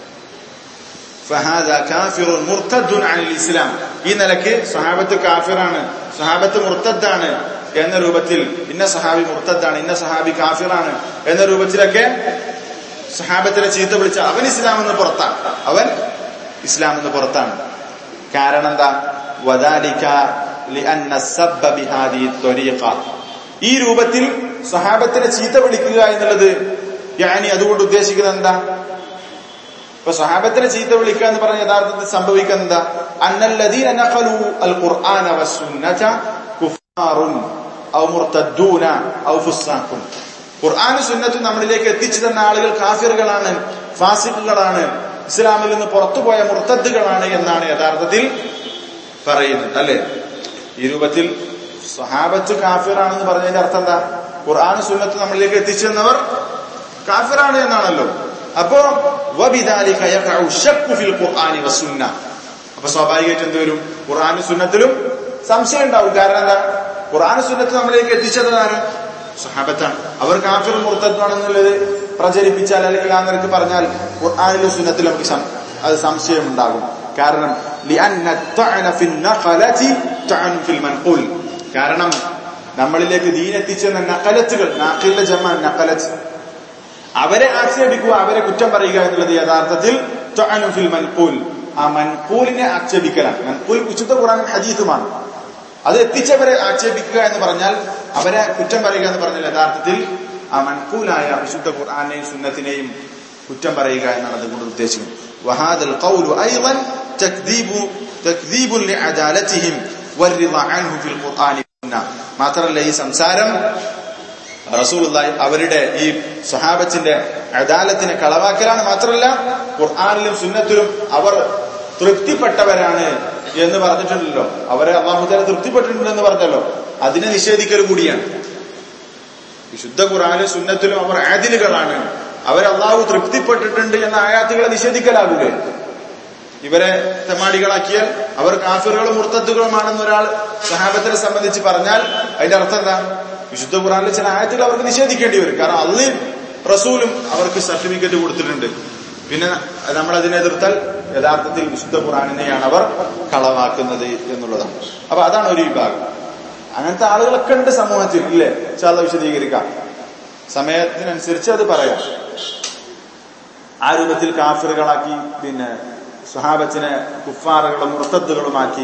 Speaker 1: ഫഹാദ കാഫിറുൻ മുർത്തദ്ദുൻ അനിൽ ഇസ്ലാം ഈ നിലയ്ക്ക് സഹാബത്ത് കാഫിറാണ് സഹാബത്ത് മുർത്തദ്ദാണ് എന്ന രൂപത്തിൽ ഇന്ന സഹാബി മുർത്തദ്ദാണ് ഇന്ന സഹാബി കാഫിറാണ് എന്ന രൂപത്തിലൊക്കെ സഹാബത്തിനെ ചീത്ത വിളിച്ച അവൻ ഇസ്ലാം എന്ന് പുറത്താണ് അവൻ ഇസ്ലാം എന്ന് പുറത്താണ് കാരണം എന്താ വദാലിക ലിഅന്ന സബ്ബ ബിഹാദി ത്വരീഖ ഈ രൂപത്തിൽ സഹാബത്തിനെ ചീത്ത വിളിക്കുക എന്നുള്ളത് യാനി അതുകൊണ്ട് ഉദ്ദേശിക്കുന്നത് എന്താ ഇപ്പൊ സഹാബത്തിനെ ചീത്ത വിളിക്കുക എന്ന് പറഞ്ഞ യഥാർത്ഥത്തിൽ സംഭവിക്കുന്നത് എന്താ അന്നല്ലദീന നഖലു അൽ ഖുർആന വസ്സുന്നത കുഫാറുൻ ഔ മുർത്തദ്ദൂന ഔ ഫുസ്സാഖുൻ ഖുർആാനും സുന്നത്തും നമ്മളിലേക്ക് എത്തിച്ചു തന്ന ആളുകൾ കാഫിറുകളാണ് ഫാസിഖുകളാണ് ഇസ്ലാമിൽ നിന്ന് പുറത്തുപോയ മുർത്തദ്ദുകളാണ് എന്നാണ് യഥാർത്ഥത്തിൽ പറയുന്നത് അല്ലെ ഈ രൂപത്തിൽ സഹാബത്ത് കാഫിറാണെന്ന് പറഞ്ഞതിന്റെ അർത്ഥം എന്താ ഖുർആാനും സുന്നത്തും നമ്മളിലേക്ക് എത്തിച്ചു തന്നവർ കാഫിറാണ് എന്നാണല്ലോ അപ്പോ അപ്പൊ സ്വാഭാവികമായിട്ട് എന്ത് വരും ഖുർആാനും സുന്നത്തിലും സംശയം ഉണ്ടാവും കാരണം എന്താ ഖുർആാനും സുന്നത്ത് നമ്മളിലേക്ക് എത്തിച്ചതാണ് സഹാബത്താണ് അവർ കാഫിർ മുർത്തദ്വാണെന്നുള്ളത് പ്രചരിപ്പിച്ചാൽ അല്ലെങ്കിൽ ആ നിരക്ക് പറഞ്ഞാൽ ഖുർആാനിലും സുന്നത്തിലും നമുക്ക് അത് സംശയം ഉണ്ടാകും കാരണം കാരണം നമ്മളിലേക്ക് ദീനെത്തിച്ചെന്ന നക്കലത്തുകൾ നാക്കിലെ ജമ നക്കലത്ത് അവരെ ആക്ഷേപിക്കുക അവരെ കുറ്റം പറയുക എന്നുള്ളത് യഥാർത്ഥത്തിൽ ഫിൽ മൻകൂൽ ആ മൻകൂലിനെ ആക്ഷേപിക്കലാണ് മൻകൂൽ വിശുദ്ധ ഖുറാൻ ഹദീസുമാണ് അത് എത്തിച്ചവരെ ആക്ഷേപിക്കുക എന്ന് പറഞ്ഞാൽ അവരെ കുറ്റം പറയുക എന്ന് പറഞ്ഞാൽ യഥാർത്ഥത്തിൽ ആ മൻകൂലായ വിശുദ്ധ ഖുർആാനെയും സുന്നത്തിനെയും കുറ്റം പറയുക എന്നാണ് അതുകൊണ്ട് ഉദ്ദേശിക്കുന്നത് വഹാദൽ ഖൗലു അയ്ളൻ തക്ദീബു തക്ദീബുൻ ലിഅദാലതിഹിം വൽറിള അൻഹു ഫിൽ ഖുർആനി മാത്രമല്ല ഈ സംസാരം റസൂലുള്ളാഹി അവരുടെ ഈ സ്വഹാബത്തിന്റെ അദാലത്തിനെ കളവാക്കലാണ് മാത്രമല്ല ഖുർആാനിലും സുന്നത്തിലും അവർ തൃപ്തിപ്പെട്ടവരാണ് എന്ന് പറഞ്ഞിട്ടുണ്ടല്ലോ അവരെ അള്ളാഹുദാല തൃപ്തിപ്പെട്ടിട്ടുണ്ടെന്ന് പറഞ്ഞല്ലോ അതിനെ നിഷേധിക്കൽ കൂടിയാണ് വിശുദ്ധ ഖുറാനും സുന്നത്തിലും അവർ ആദിലുകളാണ് അവർ അള്ളാഹു തൃപ്തിപ്പെട്ടിട്ടുണ്ട് എന്ന ആയാത്തുകളെ നിഷേധിക്കലാകുകയെ ഇവരെ തെമാടികളാക്കിയാൽ അവർ കാഫിറുകളും മുർത്തത്തുകളുമാണെന്ന് ഒരാൾ സഹാബത്തിനെ സംബന്ധിച്ച് പറഞ്ഞാൽ അതിന്റെ അർത്ഥം എന്താ വിശുദ്ധ ഖുറാനിലെ ചില ആയത്തുകൾ അവർക്ക് നിഷേധിക്കേണ്ടി വരും കാരണം അള്ളയും റസൂലും അവർക്ക് സർട്ടിഫിക്കറ്റ് കൊടുത്തിട്ടുണ്ട് പിന്നെ നമ്മൾ അതിനെ എതിർത്താൽ യഥാർത്ഥത്തിൽ വിശുദ്ധ ഖുറാനിനെയാണ് അവർ കളവാക്കുന്നത് എന്നുള്ളതാണ് അപ്പൊ അതാണ് ഒരു വിഭാഗം അങ്ങനത്തെ ആളുകളൊക്കെ ഉണ്ട് സമൂഹത്തിൽ ഇല്ലേ ചാല വിശദീകരിക്കാം സമയത്തിനനുസരിച്ച് അത് പറയാം ആ രൂപത്തിൽ കാഫിറുകളാക്കി പിന്നെ സുഹാബത്തിനെ കുഫാറുകളും മുർത്തദ്ദുകളുമാക്കി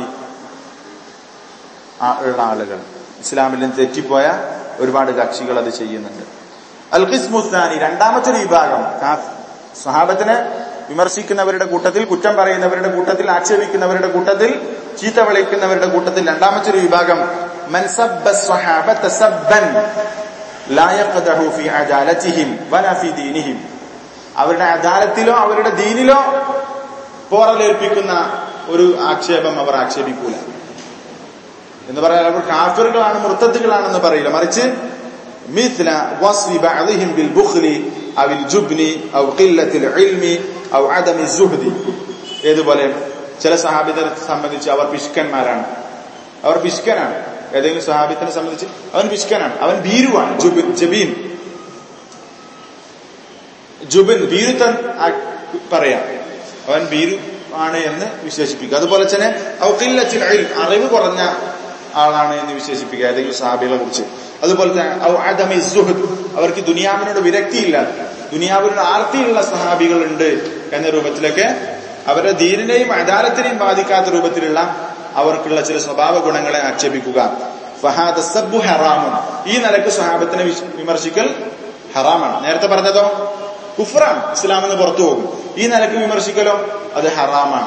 Speaker 1: ഉള്ള ആളുകൾ ഇസ്ലാമിൽ നിന്ന് തെറ്റിപ്പോയ ഒരുപാട് കക്ഷികൾ അത് ചെയ്യുന്നുണ്ട് അൽ ഖിസ്മുസ്ഥാനി രണ്ടാമത്തെ ഒരു വിഭാഗം സ്വഹാബത്തിനെ വിമർശിക്കുന്നവരുടെ കൂട്ടത്തിൽ കുറ്റം പറയുന്നവരുടെ കൂട്ടത്തിൽ ആക്ഷേപിക്കുന്നവരുടെ കൂട്ടത്തിൽ ചീത്ത വിളിക്കുന്നവരുടെ കൂട്ടത്തിൽ രണ്ടാമത്തെ ഒരു വിഭാഗം അവരുടെ അദാലത്തിലോ അവരുടെ ദീനിലോ പോറലേൽപ്പിക്കുന്ന ഒരു ആക്ഷേപം അവർ ആക്ഷേപിക്കൂല എന്ന് പറയാൻ അവർ കാഫിറുകളാണ് മുർത്തത്തുകളാണെന്ന് പറയില്ല മറിച്ച് مثل وصف بعضهم بالبخل أو الجبن أو قلة العلم أو عدم الزهد ഏതുപോലെ ചില സഹാബിതരെ സംബന്ധിച്ച് അവർ പിഷ്കന്മാരാണ് അവർ പിഷ്കനാണ് ഏതെങ്കിലും സഹാബിത്തിനെ സംബന്ധിച്ച് അവൻ പിഷ്കനാണ് അവൻ ഭീരുവാണ് ജുബിൻ ജബീൻ ജുബിൻ ഭീരുത്തൻ പറയാം അവൻ ഭീരു ആണ് എന്ന് വിശേഷിപ്പിക്കുക അതുപോലെ തന്നെ ഔക്കില്ലത്തിൽ അറിവ് കുറഞ്ഞ ആളാണ് എന്ന് വിശേഷിപ്പിക്കുക ഏതെങ്കിലും സഹാബികളെ കുറിച്ച് അതുപോലെ തന്നെ സുഹദ് അവർക്ക് ദുനിയാവിനോട് വിരക്തിയില്ല ദുനിയാവിനോട് ആർത്തിയുള്ള സഹാബികൾ ഉണ്ട് എന്ന രൂപത്തിലൊക്കെ അവരുടെ ദീനിനെയും അദാലത്തിനെയും ബാധിക്കാത്ത രൂപത്തിലുള്ള അവർക്കുള്ള ചില സ്വഭാവ ഗുണങ്ങളെ ആക്ഷേപിക്കുക ഫഹാദ സബ്ബു ഹറാമും ഈ നിലക്ക് സ്വഹാബത്തിനെ വിമർശിക്കൽ ഹറാമാണ് നേരത്തെ പറഞ്ഞതോ കുഫറാണ് ഇസ്ലാം എന്ന് പുറത്തു പോകും ഈ നിലക്ക് വിമർശിക്കലോ അത് ഹറാമാണ്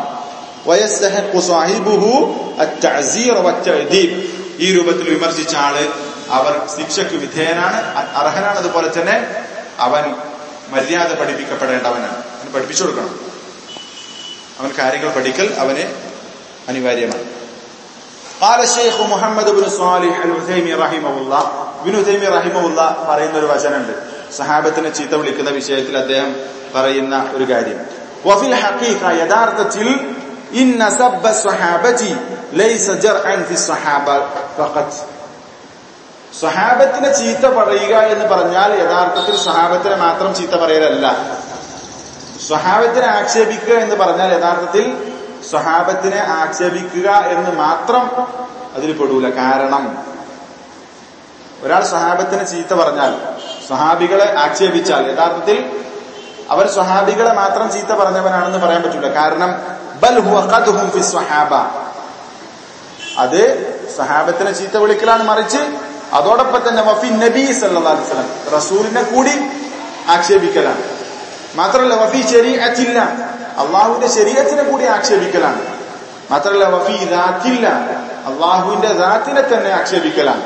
Speaker 1: ഈ രൂപത്തിൽ വിമർശിച്ച ആള് അവർ ശിക്ഷയ്ക്ക് വിധേയനാണ് അർഹനാണ് അതുപോലെ തന്നെ അവൻ മര്യാദ പഠിപ്പിക്കപ്പെടേണ്ടവനാണ് അവന് പഠിപ്പിച്ചു കൊടുക്കണം അവൻ കാര്യങ്ങൾ പഠിക്കൽ അവന് അനിവാര്യമാണ് قال الشيخ محمد بن صالح العثيمي رحمه الله ابن تيميه رحمه الله പറയുന്ന ഒരു വചനമുണ്ട് സഹാബത്തിനെ ചീത്ത വിളിക്കുന്ന വിഷയത്തിൽ അദ്ദേഹം പറയുന്ന ഒരു കാര്യം وفي الحقيقه യഥാർത്ഥത്തിൽ إن سب الصحابة ليس جرعا في الصحابة فقط സ്വഹാബത്തിനെ ചീത്ത പറയുക എന്ന് പറഞ്ഞാൽ യഥാർത്ഥത്തിൽ സ്വഹാബത്തിനെ മാത്രം ചീത്ത പറയലല്ല സ്വഹാബത്തിനെ ആക്ഷേപിക്കുക എന്ന് പറഞ്ഞാൽ യഥാർത്ഥത്തിൽ സ്വഹാബത്തിനെ ആക്ഷേപിക്കുക എന്ന് മാത്രം അതിൽ പെടൂല കാരണം ഒരാൾ സ്വഹാബത്തിനെ ചീത്ത പറഞ്ഞാൽ സ്വഹാബികളെ ആക്ഷേപിച്ചാൽ യഥാർത്ഥത്തിൽ അവർ സ്വഹാബികളെ മാത്രം ചീത്ത പറഞ്ഞവനാണെന്ന് പറയാൻ പറ്റൂല കാരണം ബൽ ഹുവ ഖദ്ഹും ഫി സ്വഹാബ അത് സ്വഹാബത്തിനെ ചീത്ത വിളിക്കലാണ് മറിച്ച് അതോടൊപ്പം തന്നെ വഫി നബി സല്ലല്ലാഹു അലൈഹി വസല്ലം റസൂലിനെ കൂടി ആക്ഷേപിക്കലാണ് മാത്രമല്ല വഫി ശരീഅത്തില്ല അള്ളാഹുവിന്റെ ശരീരത്തിനെ കൂടി ആക്ഷേപിക്കലാണ് മാത്രമല്ല വഫി ദാത്തില്ല അള്ളാഹുവിന്റെ ദാത്തിനെ തന്നെ ആക്ഷേപിക്കലാണ്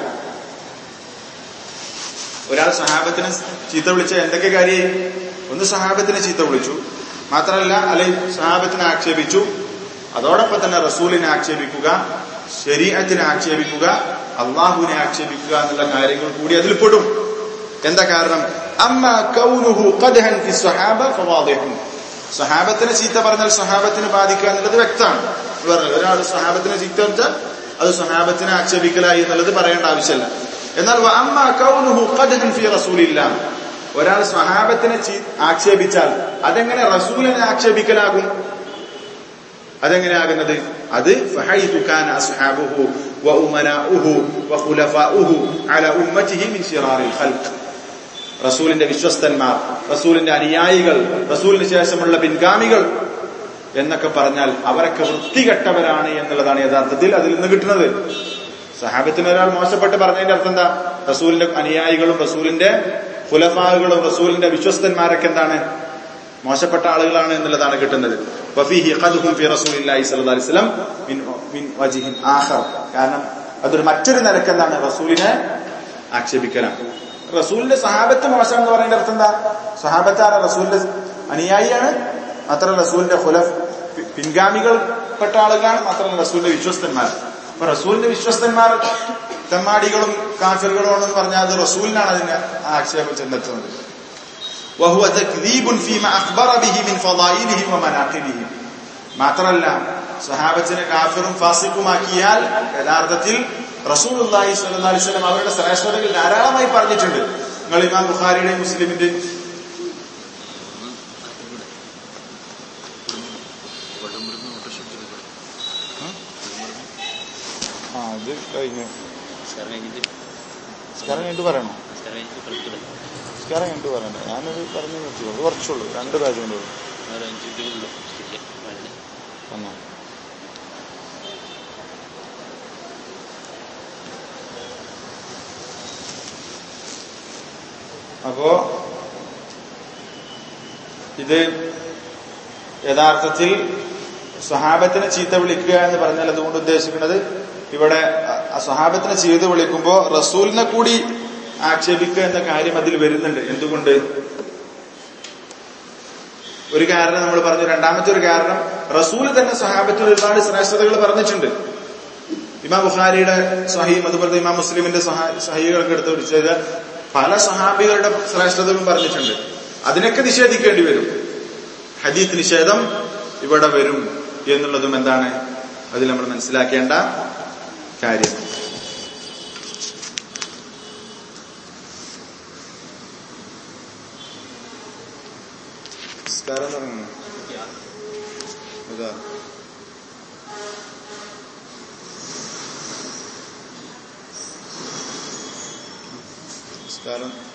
Speaker 1: ഒരാൾ സഹാബത്തിനെ ചീത്ത വിളിച്ച എന്തൊക്കെ കാര്യമായി ഒന്ന് സഹാബത്തിനെ ചീത്ത വിളിച്ചു മാത്രമല്ല അല്ലെ സഹാബത്തിനെ ആക്ഷേപിച്ചു അതോടൊപ്പം തന്നെ റസൂലിനെ ആക്ഷേപിക്കുക ശരീരത്തിനെ ആക്ഷേപിക്കുക അള്ളാഹുവിനെ ആക്ഷേപിക്കുക എന്നുള്ള കാര്യങ്ങൾ കൂടി അതിൽ പെടും എന്താ കാരണം അമ്മ കൗനുഹു ഖദ്ഹൻ ഫി സ്വഹാബ ഫവാദിഹുൻ സഹാബത്തിനെ ചീത്ത പറഞ്ഞാൽ സഹാബത്തിനെ ബാധിക്കുക എന്നുള്ളത് വ്യക്തമാണ് പറഞ്ഞത് ഒരാൾ സഹാബത്തിനെ ചീത്ത വെച്ചാൽ അത് സഹാബത്തിനെ ആക്ഷേപിക്കലായി എന്നുള്ളത് പറയേണ്ട ആവശ്യമില്ല എന്നാൽ അമ്മ കൗനുഹു ഖദ്ഹൻ ഫി റസൂലില്ല ഒരാൾ സ്വഹാബത്തിനെ ആക്ഷേപിച്ചാൽ അതെങ്ങനെ റസൂലിനെ ആക്ഷേപിക്കലാകും അതെങ്ങനെയാകുന്നത് അത് ഫഹൈതുകാന അസ്ഹാബുഹു വഉമനാഉഹു വഖുലഫാഉഹു അല ഉമ്മത്തിഹി മിൻ ശിറാറിൽ ഖൽഖ് റസൂലിന്റെ വിശ്വസ്തന്മാർ റസൂലിന്റെ അനുയായികൾ റസൂലിന് ശേഷമുള്ള പിൻഗാമികൾ എന്നൊക്കെ പറഞ്ഞാൽ അവരൊക്കെ വൃത്തികെട്ടവരാണ് എന്നുള്ളതാണ് യഥാർത്ഥത്തിൽ അതിൽ നിന്ന് കിട്ടുന്നത് സഹാബത്തിന് ഒരാൾ മോശപ്പെട്ട് പറഞ്ഞതിന്റെ അർത്ഥം എന്താ റസൂലിന്റെ അനുയായികളും റസൂലിന്റെ ഫുലഫാഹുകളും റസൂലിന്റെ വിശ്വസ്തന്മാരൊക്കെ എന്താണ് മോശപ്പെട്ട ആളുകളാണ് എന്നുള്ളതാണ് കിട്ടുന്നത് വഫീഹി ഖദ്ഹും ഫി റസൂലില്ലാഹി സ്വല്ലല്ലാഹി അലൈഹി വസല്ലം മിൻ മിൻ വജ്ഹിൻ ആഖർ കാരണം അതൊരു മറ്റൊരു നിലക്ക് എന്താണ് റസൂലിനെ ആക്ഷേപിക്കലാണ് റസൂലിന്റെ സഹാബത്ത് മോശം എന്ന് പറയുന്ന അർത്ഥം എന്താ സഹാബത്താണ് റസൂലിന്റെ അനുയായിയാണ് മാത്രമല്ല റസൂലിന്റെ ഖുലഫ് പിൻഗാമികൾ പെട്ട ആളുകളാണ് മാത്രമല്ല റസൂലിന്റെ വിശ്വസ്തന്മാർ അപ്പൊ റസൂലിന്റെ വിശ്വസ്തന്മാർ തെമ്മാടികളും കാഫിറുകളും എന്ന് പറഞ്ഞാൽ അത് റസൂലിനാണ് അതിന് ആക്ഷേപം ചെന്നെത്തുന്നത് وهو تكذيب فيما أخبر به من فضائلهم ومناقبهم മാത്രമല്ല സഹാബത്തിനെ കാഫിറും ഫാസിക്കുമാക്കിയാൽ യഥാർത്ഥത്തിൽ റസൂൽ അള്ളാഹി സ്വല്ലി വസ്ലം അവരുടെ ശ്രേഷ്ഠതകൾ ധാരാളമായി പറഞ്ഞിട്ടുണ്ട് നിങ്ങൾ ഇമാം ബുഖാരിയുടെ മുസ്ലിമിന്റെ ആ ഇത് കഴിഞ്ഞു നിസ്കാരം കഴിഞ്ഞിട്ട് പറയണോ നിസ്കാരം കഴിഞ്ഞിട്ട് പറയണ്ട ഞാനൊരു പറഞ്ഞു നിർത്തിയുള്ളൂ കുറച്ചുള്ളൂ രണ്ട് പേജ് കൊണ്ട് വന്നോ അപ്പോ ഇത് യഥാർത്ഥത്തിൽ സ്വഹാബത്തിനെ ചീത്ത വിളിക്കുക എന്ന് പറഞ്ഞാൽ അതുകൊണ്ട് ഉദ്ദേശിക്കുന്നത് ഇവിടെ സ്വഹാബത്തിനെ ചീത്ത വിളിക്കുമ്പോൾ റസൂലിനെ കൂടി ആക്ഷേപിക്കുക എന്ന കാര്യം അതിൽ വരുന്നുണ്ട് എന്തുകൊണ്ട് ഒരു കാരണം നമ്മൾ പറഞ്ഞു രണ്ടാമത്തെ ഒരു കാരണം റസൂൽ തന്നെ സഹാബത്തിൽ ഒരുപാട് ശ്രേഷ്ഠതകൾ പറഞ്ഞിട്ടുണ്ട് ഇമാം ബുഖാരിയുടെ സഹീം അതുപോലെ ഇമാം മുസ്ലിമിന്റെ സഹീകൾക്ക് എടുത്ത് പിടിച്ചത് പല സഹാബികളുടെ ശ്രേഷ്ഠതകളും പറഞ്ഞിട്ടുണ്ട് അതിനൊക്കെ നിഷേധിക്കേണ്ടി വരും ഹദീത്ത് നിഷേധം ഇവിടെ വരും എന്നുള്ളതും എന്താണ് അതിൽ നമ്മൾ മനസ്സിലാക്കേണ്ട കാര്യം നമസ്കാരം തുടങ്ങുന്നു അതാ നമസ്കാരം